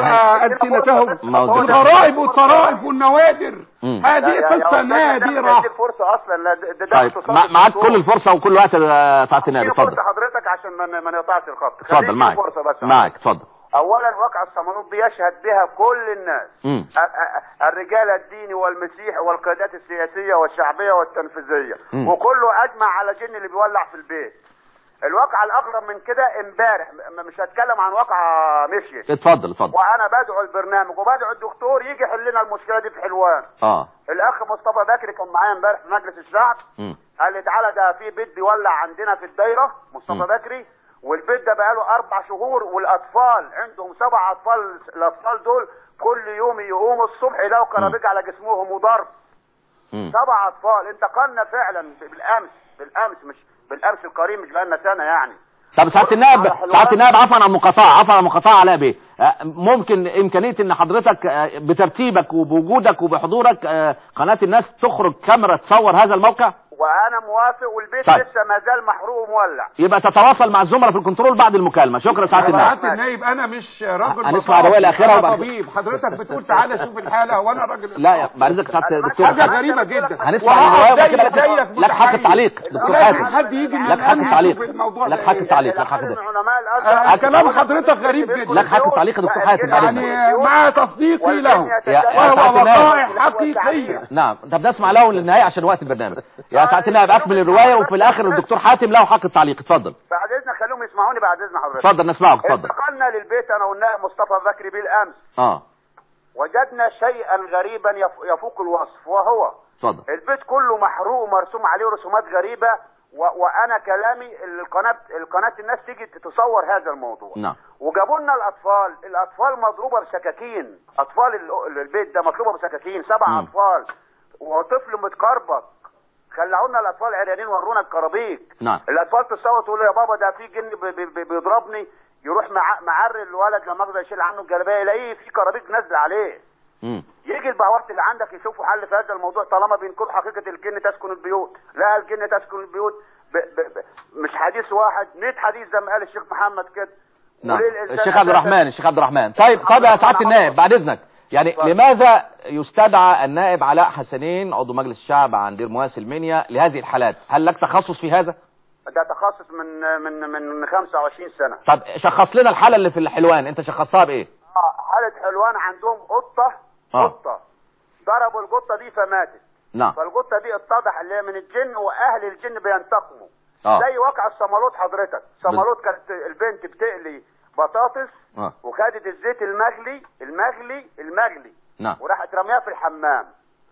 [SPEAKER 6] والسنتهم
[SPEAKER 4] موجود.
[SPEAKER 6] الغرائب والطرائف والنوادر
[SPEAKER 4] مم.
[SPEAKER 6] هذه
[SPEAKER 8] يا- يا- يا
[SPEAKER 6] قصه
[SPEAKER 8] أستاذ، لا،
[SPEAKER 6] نادره
[SPEAKER 8] ادي الفرصه اصلا لا، ده- ده- ده
[SPEAKER 4] طيب
[SPEAKER 8] اختصاص
[SPEAKER 4] مع- معاك
[SPEAKER 8] الدكتور.
[SPEAKER 4] كل الفرصه وكل وقت يا سعاده النائب
[SPEAKER 8] اديني
[SPEAKER 4] اتفضل
[SPEAKER 8] فرصه حضرتك عشان ما ما نقطعش الخط
[SPEAKER 4] اتفضل
[SPEAKER 8] خليني
[SPEAKER 4] معاك
[SPEAKER 8] فرصه بس
[SPEAKER 4] معاك اتفضل
[SPEAKER 8] اولا واقع الصمالوط بيشهد بها كل الناس
[SPEAKER 4] مم.
[SPEAKER 8] ا- ا- الرجال الديني والمسيحي والقيادات السياسيه والشعبيه والتنفيذيه
[SPEAKER 4] مم.
[SPEAKER 8] وكله اجمع على جن اللي بيولع في البيت الواقعه الاغرب من كده امبارح م- مش هتكلم عن واقعه مشيت
[SPEAKER 4] اتفضل اتفضل
[SPEAKER 8] وانا بدعو البرنامج وبدعو الدكتور يجي يحل لنا المشكله دي في حلوان
[SPEAKER 4] اه
[SPEAKER 8] الاخ مصطفى بكري كان معايا امبارح في مجلس الشعب
[SPEAKER 4] مم.
[SPEAKER 8] قال لي تعالى ده في بيت بيولع عندنا في الدايره مصطفى
[SPEAKER 4] مم.
[SPEAKER 8] بكري والبيت ده بقاله اربع شهور والاطفال عندهم سبع اطفال الاطفال دول كل يوم يقوموا الصبح يلاقوا كرابيج على جسمهم وضرب
[SPEAKER 4] مم.
[SPEAKER 8] سبع اطفال انتقلنا فعلا بالامس بالامس مش بالامس القريب مش بقالنا سنه يعني
[SPEAKER 4] طب سعاده النائب
[SPEAKER 8] على حلوان.
[SPEAKER 4] سعاده النائب عفوا عن المقاطعه عفوا عن المقاطعه علاء بيه آه، ممكن امكانيه ان حضرتك آه، بترتيبك وبوجودك وبحضورك آه، قناه الناس تخرج كاميرا تصور هذا الموقع
[SPEAKER 8] وانا موافق والبيت
[SPEAKER 4] طيب.
[SPEAKER 8] لسه ما زال محروق ومولع
[SPEAKER 4] يبقى تتواصل مع الزملاء في الكنترول بعد المكالمه شكرا سعاده النائب
[SPEAKER 6] سعاده النايب انا مش راجل
[SPEAKER 4] هنسمع
[SPEAKER 6] بطاطا،
[SPEAKER 4] الرواية الأخيرة
[SPEAKER 6] أنا
[SPEAKER 4] وبعد-
[SPEAKER 6] طبيب حضرتك بتقول تعالى شوف الحاله وانا راجل
[SPEAKER 4] لا يا بعد اذنك سعاده الدكتور
[SPEAKER 6] حاجه
[SPEAKER 4] حاتم.
[SPEAKER 6] غريبه جدا
[SPEAKER 4] هنسمع
[SPEAKER 6] وهقعد
[SPEAKER 4] الروايه وبعد
[SPEAKER 6] زيك
[SPEAKER 4] كده
[SPEAKER 6] زيك
[SPEAKER 4] لك حق
[SPEAKER 6] متحيز.
[SPEAKER 4] التعليق دكتور
[SPEAKER 6] لازم
[SPEAKER 4] حاتم
[SPEAKER 6] حد يجي من
[SPEAKER 4] لك حق
[SPEAKER 6] الأمن
[SPEAKER 4] التعليق
[SPEAKER 6] يشوف الموضوع
[SPEAKER 4] لك
[SPEAKER 6] ده
[SPEAKER 4] حق
[SPEAKER 6] إيه.
[SPEAKER 4] التعليق لك حق
[SPEAKER 8] من
[SPEAKER 4] التعليق
[SPEAKER 8] علماء
[SPEAKER 6] آه،
[SPEAKER 8] الازهر
[SPEAKER 6] كلام حضرتك غريب جدا
[SPEAKER 4] لك حق التعليق يا دكتور حاتم بعد إذنك.
[SPEAKER 6] يعني مع تصديقي له
[SPEAKER 4] يا- يا
[SPEAKER 6] وهو
[SPEAKER 4] سعادة النائب.
[SPEAKER 6] وقائع حقيقيه
[SPEAKER 4] نعم طب نسمع له للنهايه عشان وقت البرنامج يا سعاده النائب اكمل الروايه وفي الاخر الدكتور حاتم له حق التعليق اتفضل
[SPEAKER 8] بعد اذنك خليهم يسمعوني بعد اذن حضرتك
[SPEAKER 4] اتفضل نسمعك اتفضل
[SPEAKER 8] انتقلنا للبيت انا والنائب مصطفى بكري بالامس
[SPEAKER 4] اه
[SPEAKER 8] وجدنا شيئا غريبا يف- يفوق الوصف وهو
[SPEAKER 4] اتفضل
[SPEAKER 8] البيت كله محروق ومرسوم عليه رسومات غريبه و... وانا كلامي القناه القناه الناس تيجي تصور هذا الموضوع
[SPEAKER 4] نعم
[SPEAKER 8] وجابوا لنا الاطفال الاطفال مضروبه بسكاكين اطفال ال- البيت ده مطلوبه بسكاكين سبع
[SPEAKER 4] مم.
[SPEAKER 8] اطفال وطفل متكربط خلعونا الاطفال عريانين ورونا الكرابيك
[SPEAKER 4] نعم
[SPEAKER 8] الاطفال تصوت تقول له يا بابا ده في جن بي- بي- بي- بيضربني يروح مع معري الولد لما اقدر يشيل عنه الجلابيه يلاقيه في كرابيك نازله عليه
[SPEAKER 4] مم.
[SPEAKER 8] يجي البهوات اللي عندك يشوفوا حل في هذا الموضوع طالما بينكروا حقيقه الجن تسكن البيوت لا الجن تسكن البيوت ب ب ب مش حديث واحد 100 حديث زي ما قال الشيخ محمد كده
[SPEAKER 4] نعم
[SPEAKER 8] وليه الإنسان
[SPEAKER 4] الشيخ عبد
[SPEAKER 8] أساساً-
[SPEAKER 4] الرحمن الشيخ عبد الرحمن طيب طيب يا سعاده النائب بعد اذنك يعني
[SPEAKER 8] اتفضل.
[SPEAKER 4] لماذا يستدعى النائب علاء حسنين عضو مجلس الشعب عن دير مواس المنيا لهذه الحالات هل لك تخصص في هذا
[SPEAKER 8] ده تخصص من من من 25 سنه
[SPEAKER 4] طب شخص لنا الحاله اللي في الحلوان انت شخصتها بايه
[SPEAKER 8] اه حاله حلوان عندهم قطه
[SPEAKER 4] آه.
[SPEAKER 8] قطه ضربوا القطه دي فماتت
[SPEAKER 4] نعم
[SPEAKER 8] فالقطه دي اتضح اللي هي من الجن واهل الجن بينتقموا
[SPEAKER 4] اه
[SPEAKER 8] زي واقع الصمالوت حضرتك صمالوت كانت البنت بتقلي بطاطس
[SPEAKER 4] اه
[SPEAKER 8] وخدت الزيت المغلي المغلي المغلي
[SPEAKER 4] نعم
[SPEAKER 8] وراحت رميها في الحمام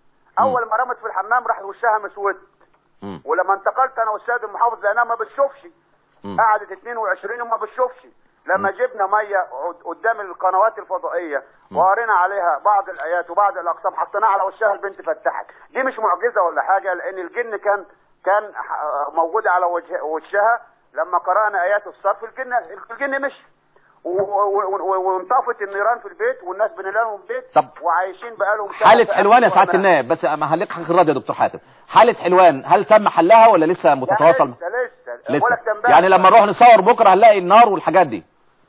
[SPEAKER 8] اول ما رمت في الحمام راح وشها مسود
[SPEAKER 4] مم.
[SPEAKER 8] ولما انتقلت انا والسيد المحافظ لانها ما بتشوفش
[SPEAKER 4] مم.
[SPEAKER 8] قعدت 22 يوم ما بتشوفش لما جبنا ميه عد- قدام القنوات الفضائيه وقرينا عليها بعض الايات وبعض الاقسام حطيناها على وشها البنت فتحت دي مش معجزه ولا حاجه لان الجن كان كان ح- موجود على وجه وشها لما قرانا ايات الصرف الجن الجن مشي و- و- و- وانطفت النيران في البيت والناس بنلاقيهم في البيت
[SPEAKER 4] طب
[SPEAKER 8] وعايشين بقالهم
[SPEAKER 4] حالة
[SPEAKER 8] سنة
[SPEAKER 4] حلوان يا
[SPEAKER 8] في
[SPEAKER 4] سعادة
[SPEAKER 8] أمان.
[SPEAKER 4] النائب بس ما هلك حق الرد يا دكتور حاتم حالة حلوان هل تم حلها ولا لسه متتواصل
[SPEAKER 8] لسه لسه
[SPEAKER 4] لسه
[SPEAKER 8] بقولك ده امبارح.
[SPEAKER 4] يعني لما نروح نصور بكره هنلاقي النار والحاجات دي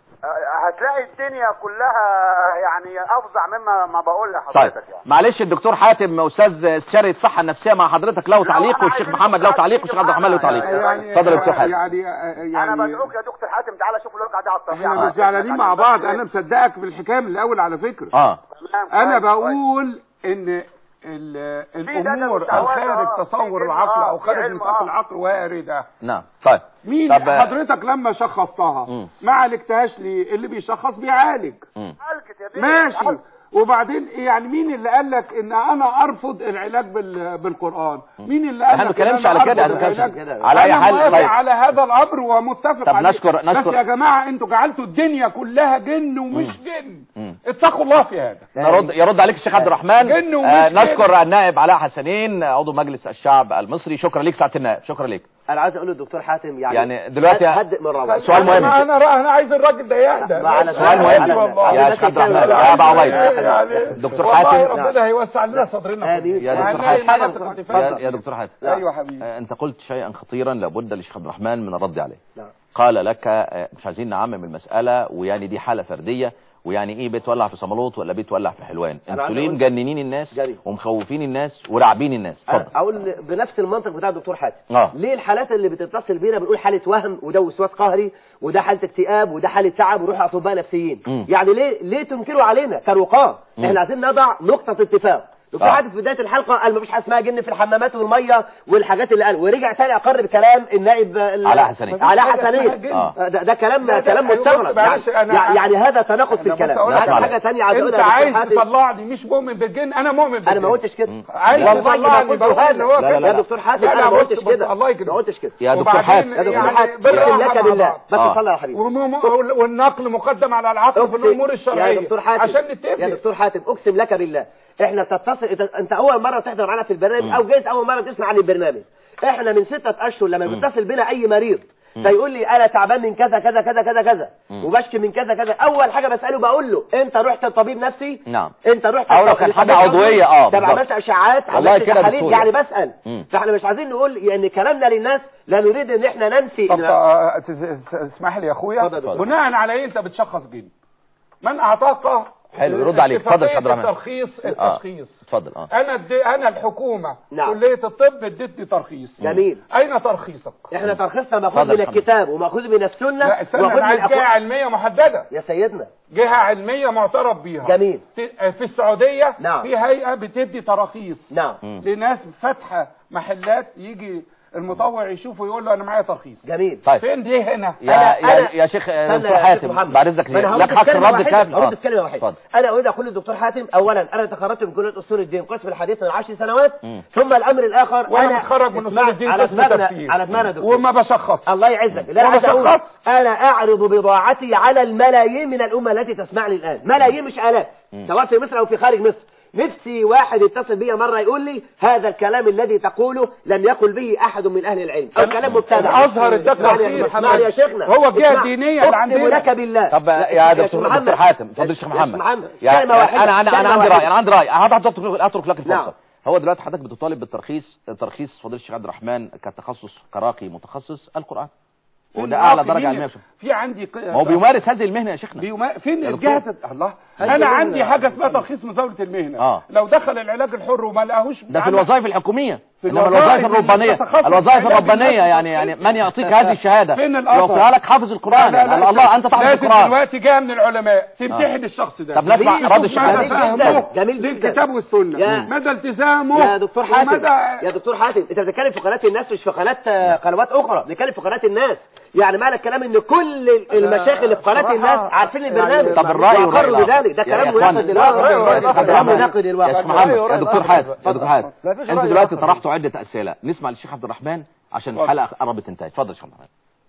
[SPEAKER 8] آه، هتلاقي الدنيا كلها يعني افظع مما ما بقول
[SPEAKER 4] طيب
[SPEAKER 8] لحضرتك يعني
[SPEAKER 4] معلش الدكتور حاتم استاذ استشاري الصحه النفسيه مع حضرتك له تعليق
[SPEAKER 8] أنا
[SPEAKER 4] والشيخ
[SPEAKER 8] عايز
[SPEAKER 4] محمد له
[SPEAKER 8] أسمع
[SPEAKER 4] تعليق
[SPEAKER 8] حضرتك
[SPEAKER 4] والشيخ عبد الرحمن له تعليق
[SPEAKER 8] يعني-
[SPEAKER 4] اتفضل يا دكتور حاتم
[SPEAKER 6] يعني يعني
[SPEAKER 8] انا بدعوك يا دكتور حاتم تعالى شوف الواقع ده على الطبيعه
[SPEAKER 6] احنا مش زعلانين مع بعض انا مصدقك في الحكايه من الاول على فكره
[SPEAKER 4] اه
[SPEAKER 8] تمام،
[SPEAKER 6] انا
[SPEAKER 8] كويس، كويس.
[SPEAKER 6] بقول ان ال-
[SPEAKER 8] في داتا
[SPEAKER 6] الامور
[SPEAKER 8] مستوى،
[SPEAKER 6] الخارج
[SPEAKER 8] آه،
[SPEAKER 6] تصور
[SPEAKER 8] في
[SPEAKER 6] العقل
[SPEAKER 8] علم،
[SPEAKER 6] او
[SPEAKER 8] آه، في
[SPEAKER 6] خارج
[SPEAKER 8] علم،
[SPEAKER 6] نطاق
[SPEAKER 8] آه.
[SPEAKER 6] العقل وارده
[SPEAKER 4] نعم طيب
[SPEAKER 6] مين
[SPEAKER 4] طب-
[SPEAKER 6] حضرتك لما شخصتها
[SPEAKER 4] مم.
[SPEAKER 6] ما عالجتهاش ليه اللي بيشخص بيعالج
[SPEAKER 4] مم.
[SPEAKER 8] عالجت يا بيه،
[SPEAKER 6] ماشي
[SPEAKER 8] عالجت.
[SPEAKER 6] وبعدين يعني مين اللي قال لك ان انا ارفض العلاج بال- بالقران مين اللي قال
[SPEAKER 4] احنا
[SPEAKER 6] لك
[SPEAKER 4] ما
[SPEAKER 6] إن
[SPEAKER 4] بنتكلمش
[SPEAKER 6] أنا
[SPEAKER 4] على كده،
[SPEAKER 6] أرفض
[SPEAKER 4] احنا ما
[SPEAKER 6] العلاج؟
[SPEAKER 4] بنتكلمش على كده. على أي
[SPEAKER 6] أنا
[SPEAKER 4] حال،
[SPEAKER 6] موافق
[SPEAKER 4] طيب.
[SPEAKER 6] على هذا الامر ومتفق
[SPEAKER 4] طب
[SPEAKER 6] عليه
[SPEAKER 4] نشكر-
[SPEAKER 6] بس
[SPEAKER 4] نشكر-
[SPEAKER 6] يا جماعه انتوا جعلتوا الدنيا كلها جن ومش جن
[SPEAKER 4] مم.
[SPEAKER 6] اتقوا الله في هذا
[SPEAKER 4] نرد يرد عليك الشيخ عبد الرحمن
[SPEAKER 6] جن ومش
[SPEAKER 4] آه
[SPEAKER 6] جن.
[SPEAKER 4] نشكر النائب علاء حسنين عضو مجلس الشعب المصري شكرا ليك سعاده النائب شكرا ليك
[SPEAKER 3] انا عايز اقول للدكتور حاتم يعني
[SPEAKER 4] يعني دلوقتي-
[SPEAKER 3] هدئ من روعه
[SPEAKER 4] سؤال مهم.
[SPEAKER 6] انا انا انا عايز الراجل ده يهدى
[SPEAKER 3] ما على
[SPEAKER 4] سؤال مهم يا شيخ عبد الرحمن يا ابو عبيد دكتور
[SPEAKER 6] والله
[SPEAKER 4] حاتم
[SPEAKER 6] ربنا هيوسع لنا صدرنا
[SPEAKER 3] آمين.
[SPEAKER 4] يا دكتور
[SPEAKER 6] وهنلاقي
[SPEAKER 4] حاتم
[SPEAKER 6] مناطق
[SPEAKER 4] يا,
[SPEAKER 6] ارتفاع
[SPEAKER 4] يا دكتور حاتم
[SPEAKER 6] ايوه حبيبي
[SPEAKER 4] آه، انت قلت شيئا خطيرا لابد للشيخ عبد الرحمن من الرد عليه
[SPEAKER 3] نعم.
[SPEAKER 4] قال لك آه، مش عايزين نعمم المساله ويعني دي حاله فرديه ويعني ايه بيت ولع في صمالوط ولا بيت ولع في حلوان
[SPEAKER 3] أنا
[SPEAKER 4] انتوا
[SPEAKER 3] عايز
[SPEAKER 4] ليه
[SPEAKER 3] أقول-
[SPEAKER 4] مجننين الناس
[SPEAKER 3] جري.
[SPEAKER 4] ومخوفين الناس وراعبين الناس اتفضل
[SPEAKER 3] اقول بنفس المنطق بتاع الدكتور حاتم
[SPEAKER 4] اه.
[SPEAKER 3] ليه الحالات اللي بتتصل بينا بنقول حاله وهم وده وسواس قهري وده حاله اكتئاب وده حاله تعب وروح اطباء نفسيين
[SPEAKER 4] مم.
[SPEAKER 3] يعني ليه ليه تنكروا علينا كرقاه
[SPEAKER 4] مم.
[SPEAKER 3] احنا عايزين نضع نقطه اتفاق دكتور
[SPEAKER 4] آه.
[SPEAKER 3] حاتم في بدايه الحلقه قال مفيش حاجه اسمها جن في الحمامات والميه والحاجات اللي قال ورجع تاني اقر بكلام النائب ال-
[SPEAKER 4] علاء حسنين.
[SPEAKER 3] علاء
[SPEAKER 6] مفيش حاجة اسمها
[SPEAKER 3] حسنين
[SPEAKER 6] جن.
[SPEAKER 4] آه.
[SPEAKER 3] آه، ده, ده كلام
[SPEAKER 6] لا، ده
[SPEAKER 3] كلام
[SPEAKER 6] أيوة،
[SPEAKER 3] مستغرب
[SPEAKER 6] معلش،
[SPEAKER 3] يعني,
[SPEAKER 6] أنا-
[SPEAKER 3] يعني هذا تناقض في
[SPEAKER 6] أنا بص
[SPEAKER 3] الكلام
[SPEAKER 6] أقول
[SPEAKER 4] لك
[SPEAKER 3] هذا
[SPEAKER 4] على
[SPEAKER 3] حاجه ثانيه عايز
[SPEAKER 6] انت
[SPEAKER 3] اقولها يا دكتور
[SPEAKER 6] عايز
[SPEAKER 3] حاتم.
[SPEAKER 6] تطلعني مش مؤمن بالجن انا مؤمن بالجن
[SPEAKER 3] انا ما قلتش كده
[SPEAKER 6] عايز
[SPEAKER 3] والله ما
[SPEAKER 6] تطلعني
[SPEAKER 3] قلت
[SPEAKER 6] بقول
[SPEAKER 3] هذا
[SPEAKER 6] اللي هو
[SPEAKER 4] لا، لا،
[SPEAKER 6] كده.
[SPEAKER 3] يا دكتور حاتم
[SPEAKER 6] لا، لا،
[SPEAKER 3] انا ما
[SPEAKER 6] بص-
[SPEAKER 3] قلتش
[SPEAKER 6] بص،
[SPEAKER 3] كده
[SPEAKER 6] الله
[SPEAKER 3] ما
[SPEAKER 6] يكرمك
[SPEAKER 3] قلتش كده
[SPEAKER 4] يا دكتور
[SPEAKER 6] وبعدين
[SPEAKER 4] حاتم
[SPEAKER 3] يا دكتور
[SPEAKER 6] يعني
[SPEAKER 3] حاتم
[SPEAKER 6] بالراحة
[SPEAKER 3] اقسم لك
[SPEAKER 6] مع
[SPEAKER 3] بالله
[SPEAKER 6] بعض.
[SPEAKER 3] بس
[SPEAKER 4] آه.
[SPEAKER 3] صلى يا حبيبي
[SPEAKER 6] وم- والنقل مقدم على العقل في
[SPEAKER 3] أقسم-
[SPEAKER 6] الامور الشرعيه
[SPEAKER 3] يا دكتور حاتم
[SPEAKER 6] عشان نتفق
[SPEAKER 3] يا دكتور حاتم اقسم لك بالله احنا تتصل إنت- انت اول مره تحضر معانا في البرنامج او جايز اول مره تسمع عن البرنامج احنا من ستة اشهر لما بيتصل بنا اي مريض فيقول لي انا تعبان من كذا كذا كذا كذا كذا وبشكي من كذا كذا اول حاجه بساله بقول له انت رحت لطبيب نفسي
[SPEAKER 4] نعم.
[SPEAKER 3] انت رحت
[SPEAKER 4] أو لو
[SPEAKER 3] لطبيب-
[SPEAKER 4] كان حاجة
[SPEAKER 3] لطبيب
[SPEAKER 4] عضوية،
[SPEAKER 3] عضوي؟
[SPEAKER 4] آه،
[SPEAKER 3] طب
[SPEAKER 4] بالظبط.
[SPEAKER 3] عملت اشعاعات
[SPEAKER 4] والله
[SPEAKER 3] عملت
[SPEAKER 4] كده
[SPEAKER 3] تحاليل
[SPEAKER 4] دكتور
[SPEAKER 3] يعني
[SPEAKER 4] يعني.
[SPEAKER 3] بسال
[SPEAKER 4] مم.
[SPEAKER 3] فاحنا مش عايزين نقول يعني كلامنا للناس لا نريد ان احنا ننفي
[SPEAKER 6] طب
[SPEAKER 3] إن-
[SPEAKER 6] آه، تس- تسمح لي يا اخويا
[SPEAKER 3] اتفضل يا دكتور.
[SPEAKER 6] بناء على ايه انت بتشخص جن من اعطاك
[SPEAKER 4] حلو، يرد عليك. اتفضل يا عبد الرحمن.
[SPEAKER 6] الترخيص
[SPEAKER 4] اه
[SPEAKER 6] التشخيص
[SPEAKER 4] اتفضل اه
[SPEAKER 6] انا ادي انا الحكومه
[SPEAKER 3] نعم.
[SPEAKER 6] كليه الطب ادتني ترخيص
[SPEAKER 3] جميل
[SPEAKER 6] اين ترخيصك
[SPEAKER 3] احنا ترخيصنا ماخوذ
[SPEAKER 4] اتفضل
[SPEAKER 3] من
[SPEAKER 4] يا محمد.
[SPEAKER 3] الكتاب وماخوذ من السنه
[SPEAKER 6] لا استنى
[SPEAKER 3] وماخوذ
[SPEAKER 6] انا
[SPEAKER 3] من
[SPEAKER 6] عايز جهه
[SPEAKER 3] أقوال-
[SPEAKER 6] علميه محدده
[SPEAKER 3] يا سيدنا
[SPEAKER 6] جهه علميه معترف بيها
[SPEAKER 3] جميل.
[SPEAKER 6] ت- في السعوديه
[SPEAKER 3] نعم.
[SPEAKER 6] في هيئه بتدي تراخيص
[SPEAKER 3] نعم
[SPEAKER 6] لناس فاتحه محلات يجي المطوع يشوفه يقول له انا معايا ترخيص
[SPEAKER 3] جميل
[SPEAKER 4] طيب
[SPEAKER 6] فين دي هنا
[SPEAKER 4] يا
[SPEAKER 3] أنا-
[SPEAKER 4] يا,
[SPEAKER 3] أنا-
[SPEAKER 4] يا شيخ آه،
[SPEAKER 3] استنى
[SPEAKER 4] دكتور
[SPEAKER 3] يا شيخ
[SPEAKER 4] حاتم
[SPEAKER 3] محمد.
[SPEAKER 4] بعد اذنك
[SPEAKER 3] ما أنا
[SPEAKER 4] لك
[SPEAKER 3] هرد
[SPEAKER 4] حق
[SPEAKER 3] في كلمة
[SPEAKER 4] الرد
[SPEAKER 3] واحدة،
[SPEAKER 4] كامل
[SPEAKER 3] هرد في كلمه واحده
[SPEAKER 4] اتفضل
[SPEAKER 3] انا اريد اقول للدكتور حاتم اولا انا تخرجت من كليه اصول الدين قسم الحديث من عشر سنوات
[SPEAKER 4] مم.
[SPEAKER 3] ثم الامر الاخر
[SPEAKER 6] وانا
[SPEAKER 3] انا
[SPEAKER 6] متخرج من
[SPEAKER 3] اسمع-
[SPEAKER 6] اصول الدين
[SPEAKER 3] على
[SPEAKER 6] قسم
[SPEAKER 3] دماغنا
[SPEAKER 6] تفسير
[SPEAKER 3] على دماغنا يا دكتور
[SPEAKER 6] وما بشخص
[SPEAKER 3] الله يعزك لا
[SPEAKER 6] وما
[SPEAKER 3] عايز اقول
[SPEAKER 6] شخص.
[SPEAKER 3] انا اعرض بضاعتي على الملايين من الامه التي تسمعني الان ملايين مش الاف سواء في مصر او في خارج مصر نفسي واحد يتصل بيا مرة يقول لي هذا الكلام الذي تقوله لم يقل به أحد من أهل العلم أو كلام مبتدع
[SPEAKER 6] الأزهر اداك
[SPEAKER 3] اسمعني يا-
[SPEAKER 6] تفسير
[SPEAKER 3] اسمعني يا شيخنا
[SPEAKER 6] هو الجهة
[SPEAKER 3] اسمع.
[SPEAKER 6] الدينية اللي
[SPEAKER 3] أقسم
[SPEAKER 6] عندنا.
[SPEAKER 3] لك بالله
[SPEAKER 4] طب
[SPEAKER 3] لا،
[SPEAKER 4] يا
[SPEAKER 3] شيخ
[SPEAKER 4] دكتور
[SPEAKER 3] محمد.
[SPEAKER 4] دكتور حاتم اتفضل يا شيخ
[SPEAKER 3] يا
[SPEAKER 4] محمد
[SPEAKER 3] محمد
[SPEAKER 4] يعني
[SPEAKER 3] كلمة واحدة.
[SPEAKER 4] انا انا انا
[SPEAKER 3] كلمة
[SPEAKER 4] عندي
[SPEAKER 3] واحدة.
[SPEAKER 4] راي انا عندي راي هتحط اترك لك
[SPEAKER 3] نعم.
[SPEAKER 4] الفرصه هو دلوقتي حضرتك بتطالب بالترخيص ترخيص فضيله الشيخ عبد الرحمن كتخصص كراقي متخصص القران وده اعلى درجه علميه في
[SPEAKER 6] في عندي ق-
[SPEAKER 4] ما هو بيمارس هذه المهنه يا شيخنا
[SPEAKER 6] بيوما... فين
[SPEAKER 4] يا
[SPEAKER 6] الجهة
[SPEAKER 4] دكتور.
[SPEAKER 6] الله
[SPEAKER 5] هذه
[SPEAKER 6] انا
[SPEAKER 5] مهنة.
[SPEAKER 6] عندي حاجه اسمها ترخيص مزاوله المهنه
[SPEAKER 4] آه.
[SPEAKER 6] لو دخل العلاج الحر وما لقاهوش
[SPEAKER 4] ده في
[SPEAKER 6] عمل-
[SPEAKER 4] الوظائف الحكوميه
[SPEAKER 6] في
[SPEAKER 4] انما
[SPEAKER 6] الوظائف
[SPEAKER 4] الوظائف الربانيه
[SPEAKER 6] التخصص
[SPEAKER 4] الوظائف
[SPEAKER 6] علاج
[SPEAKER 4] الربانيه
[SPEAKER 6] الناس
[SPEAKER 4] يعني يعني من يعطيك هذه الشهاده
[SPEAKER 6] فين الأثر؟
[SPEAKER 4] يعطيها لك حافظ القران
[SPEAKER 6] لا، لا،
[SPEAKER 4] يعني الله انت تحفظ
[SPEAKER 6] لازم
[SPEAKER 4] القران
[SPEAKER 6] دلوقتي جاء من العلماء تمتحن الشخص ده
[SPEAKER 4] طب نسمع
[SPEAKER 6] تشوف
[SPEAKER 4] رد الشيخ
[SPEAKER 6] مدى
[SPEAKER 3] جميل
[SPEAKER 6] فهمه
[SPEAKER 3] جدا جميل جدا
[SPEAKER 6] للكتاب والسنه
[SPEAKER 3] يا-
[SPEAKER 6] مدى التزامه
[SPEAKER 3] يا دكتور حاتم
[SPEAKER 6] ومدى
[SPEAKER 3] يا دكتور حاتم انت بتتكلم في قناه الناس مش في قناه آه، قنوات اخرى بنتكلم في قناه الناس يعني معنى الكلام ان كل ال- المشايخ اللي في قناه
[SPEAKER 5] بصراحة
[SPEAKER 3] الناس عارفين البرنامج
[SPEAKER 4] طب الراي والراي
[SPEAKER 3] وأقروا
[SPEAKER 4] الآخر.
[SPEAKER 3] بذلك ده
[SPEAKER 4] يا- يا
[SPEAKER 3] كلام
[SPEAKER 4] إخوان،
[SPEAKER 3] مناقض
[SPEAKER 4] يا
[SPEAKER 3] للواقع
[SPEAKER 5] رأي
[SPEAKER 3] ده
[SPEAKER 5] آخر.
[SPEAKER 3] كلام مناقض
[SPEAKER 4] يا
[SPEAKER 3] للواقع
[SPEAKER 4] شيخ محمد
[SPEAKER 5] رأي
[SPEAKER 4] يا دكتور
[SPEAKER 5] آخر.
[SPEAKER 4] حاتم يا دكتور حاتم
[SPEAKER 5] ما فيش
[SPEAKER 4] انت
[SPEAKER 5] رأي
[SPEAKER 4] دلوقتي
[SPEAKER 5] آخر.
[SPEAKER 4] طرحتوا عده اسئله نسمع للشيخ عبد الرحمن عشان
[SPEAKER 6] اتفضل.
[SPEAKER 4] الحلقه قربت تنتهي اتفضل يا شيخ محمد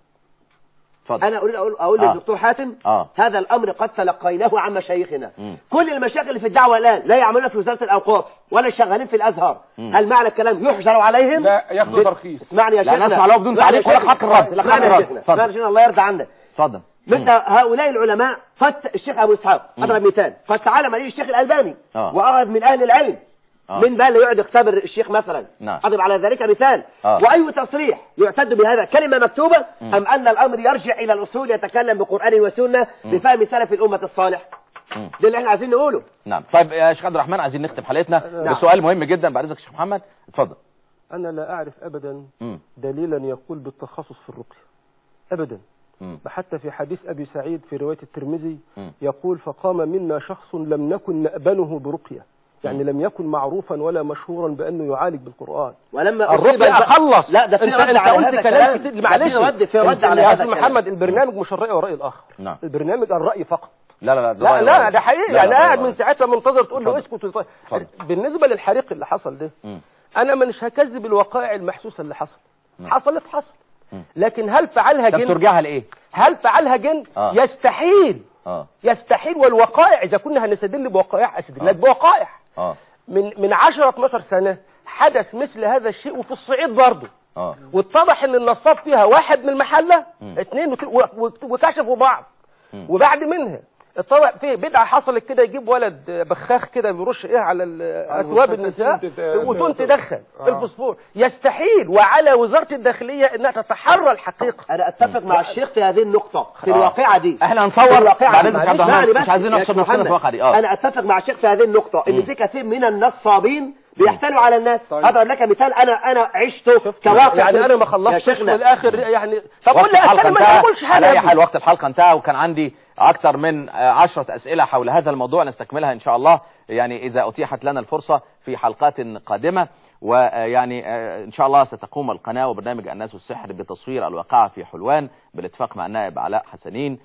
[SPEAKER 4] اتفضل
[SPEAKER 3] انا اريد اقول اقول
[SPEAKER 4] آه.
[SPEAKER 3] للدكتور حاتم
[SPEAKER 4] آه.
[SPEAKER 3] هذا الامر قد تلقيناه عن مشايخنا
[SPEAKER 4] مم.
[SPEAKER 3] كل المشايخ اللي في الدعوه الان لا يعملون في وزاره الاوقاف ولا شغالين في الازهر
[SPEAKER 4] مم.
[SPEAKER 3] هل معنى الكلام يحجر عليهم
[SPEAKER 6] لا ياخدوا
[SPEAKER 3] ب-
[SPEAKER 6] ترخيص
[SPEAKER 3] اسمعني يا
[SPEAKER 4] لا،
[SPEAKER 3] شيخنا
[SPEAKER 4] نسمع له بدون
[SPEAKER 3] اسمعني يا
[SPEAKER 4] تعليق ولا
[SPEAKER 3] شيخنا.
[SPEAKER 4] حق الرد، لا حق
[SPEAKER 3] اسمعني يا
[SPEAKER 4] الرد.
[SPEAKER 3] شيخنا
[SPEAKER 4] اتفضل.
[SPEAKER 3] اسمعني يا شيخنا الله يرضى عنك
[SPEAKER 4] اتفضل
[SPEAKER 3] مثل هؤلاء العلماء فت الشيخ ابو اسحاق اضرب مثال فتعالى عليه الشيخ الالباني
[SPEAKER 4] آه.
[SPEAKER 3] واخذ من اهل العلم
[SPEAKER 4] آه.
[SPEAKER 3] من بقى اللي يقعد يختبر الشيخ مثلا
[SPEAKER 4] نعم.
[SPEAKER 3] اضرب على ذلك مثال
[SPEAKER 4] آه.
[SPEAKER 3] واي تصريح يعتد بهذا كلمه مكتوبه ام ان الامر يرجع الى الاصول يتكلم بقران وسنه بفهم سلف الامه الصالح
[SPEAKER 4] مم.
[SPEAKER 3] ده اللي احنا عايزين نقوله
[SPEAKER 4] نعم طيب يا شيخ عبد الرحمن عايزين نختم حلقتنا
[SPEAKER 3] نعم.
[SPEAKER 4] بسؤال مهم جدا بعد اذنك يا شيخ محمد اتفضل
[SPEAKER 5] أنا لا أعرف أبدا
[SPEAKER 4] مم.
[SPEAKER 5] دليلا يقول بالتخصص في الرقية أبدا
[SPEAKER 4] مم.
[SPEAKER 5] حتى في حديث أبي سعيد في رواية الترمذي
[SPEAKER 4] مم.
[SPEAKER 5] يقول فقام منا شخص لم نكن نأبنه برقية يعني لم يكن معروفا ولا مشهورا بأنه يعالج بالقرآن
[SPEAKER 3] ولما
[SPEAKER 5] الرقية
[SPEAKER 3] أصيب-
[SPEAKER 5] خلص
[SPEAKER 3] لا ده في
[SPEAKER 5] انت,
[SPEAKER 3] رد
[SPEAKER 5] انت
[SPEAKER 3] على
[SPEAKER 5] قلت
[SPEAKER 3] هذا
[SPEAKER 5] كلام
[SPEAKER 3] الكلام.
[SPEAKER 5] كتير معلش
[SPEAKER 3] في رد في رد
[SPEAKER 5] انت
[SPEAKER 3] على
[SPEAKER 5] يا
[SPEAKER 3] هذا
[SPEAKER 5] أستاذ
[SPEAKER 3] الكلام.
[SPEAKER 5] محمد البرنامج مش الرأي والرأي الآخر
[SPEAKER 4] نعم
[SPEAKER 5] البرنامج الرأي فقط
[SPEAKER 4] لا لا لا ده
[SPEAKER 5] لا
[SPEAKER 4] رأي
[SPEAKER 5] لا
[SPEAKER 4] رأي.
[SPEAKER 5] ده حقيقي
[SPEAKER 4] لا، لا،
[SPEAKER 5] انا
[SPEAKER 4] ده
[SPEAKER 5] قاعد
[SPEAKER 4] رأي.
[SPEAKER 5] من ساعتها منتظر تقول له
[SPEAKER 4] اتفضل.
[SPEAKER 5] اسكت وطيب.
[SPEAKER 4] اتفضل.
[SPEAKER 5] بالنسبه للحريق اللي حصل ده
[SPEAKER 4] مم.
[SPEAKER 5] انا مش هكذب الوقائع المحسوسه اللي حصل
[SPEAKER 4] نعم.
[SPEAKER 5] حصلت حصل
[SPEAKER 4] مم.
[SPEAKER 5] لكن هل فعلها
[SPEAKER 4] طب
[SPEAKER 5] جن
[SPEAKER 4] ترجعها لايه
[SPEAKER 5] هل فعلها جن
[SPEAKER 4] آه.
[SPEAKER 5] يستحيل
[SPEAKER 4] اه
[SPEAKER 5] يستحيل والوقائع اذا كنا هنستدل بوقائع استدل لك
[SPEAKER 4] آه.
[SPEAKER 5] بوقائع
[SPEAKER 4] اه
[SPEAKER 5] من من 10 12 سنه حدث مثل هذا الشيء وفي الصعيد برضه
[SPEAKER 4] اه
[SPEAKER 5] واتضح ان النصاب فيها واحد من المحله
[SPEAKER 4] مم.
[SPEAKER 5] اثنين وك- و- و- وكشفوا بعض
[SPEAKER 4] مم.
[SPEAKER 5] وبعد منها اتضح في بدعه حصلت كده يجيب ولد بخاخ كده بيرش ايه على ال- اثواب
[SPEAKER 6] المستشفى
[SPEAKER 5] النساء
[SPEAKER 6] تت-
[SPEAKER 5] وتون
[SPEAKER 6] تت-
[SPEAKER 5] تدخن
[SPEAKER 6] آه.
[SPEAKER 5] الفوسفور يستحيل وعلى وزاره الداخليه انها تتحرى الحقيقه
[SPEAKER 3] انا اتفق مع الشيخ في هذه النقطه في
[SPEAKER 4] آه.
[SPEAKER 3] الواقعه دي
[SPEAKER 4] احنا
[SPEAKER 3] في
[SPEAKER 4] هنصور
[SPEAKER 3] الواقعة
[SPEAKER 4] بعد
[SPEAKER 3] دي.
[SPEAKER 4] اذنك يا عبد
[SPEAKER 3] اسمعني
[SPEAKER 4] الرحمن
[SPEAKER 3] بس
[SPEAKER 4] مش عايزين
[SPEAKER 3] يا
[SPEAKER 4] نحصر
[SPEAKER 3] شيخ
[SPEAKER 4] نفسنا في
[SPEAKER 3] محمد.
[SPEAKER 4] الواقعه دي اه
[SPEAKER 3] انا اتفق مع الشيخ في هذه النقطه ان
[SPEAKER 4] مم.
[SPEAKER 3] في كثير من النصابين بيحتالوا على الناس
[SPEAKER 6] طيب.
[SPEAKER 3] اضرب لك مثال انا انا عشته كواقع
[SPEAKER 5] يعني انا ما
[SPEAKER 3] يا
[SPEAKER 5] خلصتش
[SPEAKER 3] شيخنا
[SPEAKER 5] في الاخر يعني طب
[SPEAKER 4] وقت
[SPEAKER 5] قول لي
[SPEAKER 4] الحلقه
[SPEAKER 5] انا ما
[SPEAKER 4] انتهى
[SPEAKER 5] بقولش
[SPEAKER 4] على اي
[SPEAKER 5] حاجه
[SPEAKER 4] حال وقت الحلقه انتهى وكان عندي اكثر من آه، عشرة اسئله حول هذا الموضوع نستكملها ان شاء الله يعني اذا اتيحت لنا الفرصه في حلقات قادمه ويعني ان شاء الله ستقوم القناه وبرنامج الناس والسحر بتصوير الواقعه في حلوان بالاتفاق مع النائب علاء حسنين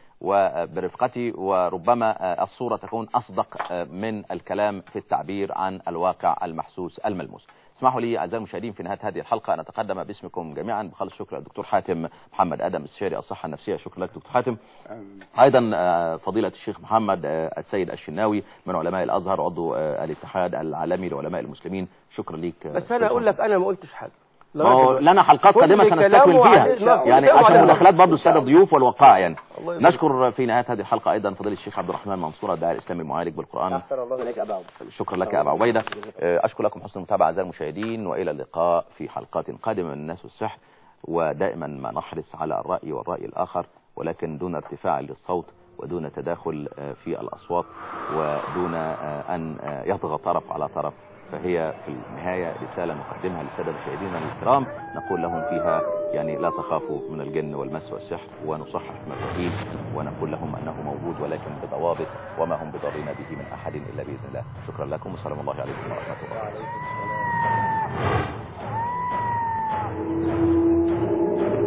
[SPEAKER 4] وبرفقتي وربما آه، الصوره تكون اصدق آه، من الكلام في التعبير عن الواقع المحسوس الملموس اسمحوا لي اعزائي المشاهدين في نهايه هذه الحلقه ان اتقدم باسمكم جميعا بخالص شكر للدكتور حاتم محمد ادم استشاري الصحه النفسيه شكرا لك دكتور حاتم ايضا آه، فضيله الشيخ محمد آه، السيد الشناوي من علماء الازهر عضو آه، الاتحاد العالمي لعلماء المسلمين شكرا ليك آه،
[SPEAKER 5] بس انا اقول لك انا ما قلتش حاجه
[SPEAKER 4] ما هو لنا حلقات
[SPEAKER 5] كل
[SPEAKER 4] قادمه سنستكمل
[SPEAKER 5] كلامه
[SPEAKER 4] فيها
[SPEAKER 5] عليه-
[SPEAKER 4] يعني
[SPEAKER 5] كلامه
[SPEAKER 4] عشان
[SPEAKER 5] عليه-
[SPEAKER 4] مداخلات برضه الساده الضيوف والوقائع يعني
[SPEAKER 5] الله يبارك.
[SPEAKER 4] نشكر في نهايه هذه الحلقه ايضا فضيله الشيخ عبد الرحمن منصور الداعي الاسلامي المعالج بالقران
[SPEAKER 3] احسن الله اليك ابا عبد.
[SPEAKER 4] شكرا لك يا ابا عبيده آه، اشكر لكم حسن المتابعه اعزائي المشاهدين والى اللقاء في حلقات قادمه من الناس والسحر ودائما ما نحرص على الراي والراي الاخر ولكن دون ارتفاع للصوت ودون تداخل آه، في الاصوات ودون آه، ان آه، يطغى طرف على طرف فهي في النهايه رساله نقدمها للساده مشاهدينا الكرام نقول لهم فيها يعني لا تخافوا من الجن والمس والسحر ونصحح مفاهيم ونقول لهم انه موجود ولكن بضوابط وما هم بضارين به من احد الا باذن الله شكرا لكم وسلام الله عليكم ورحمه الله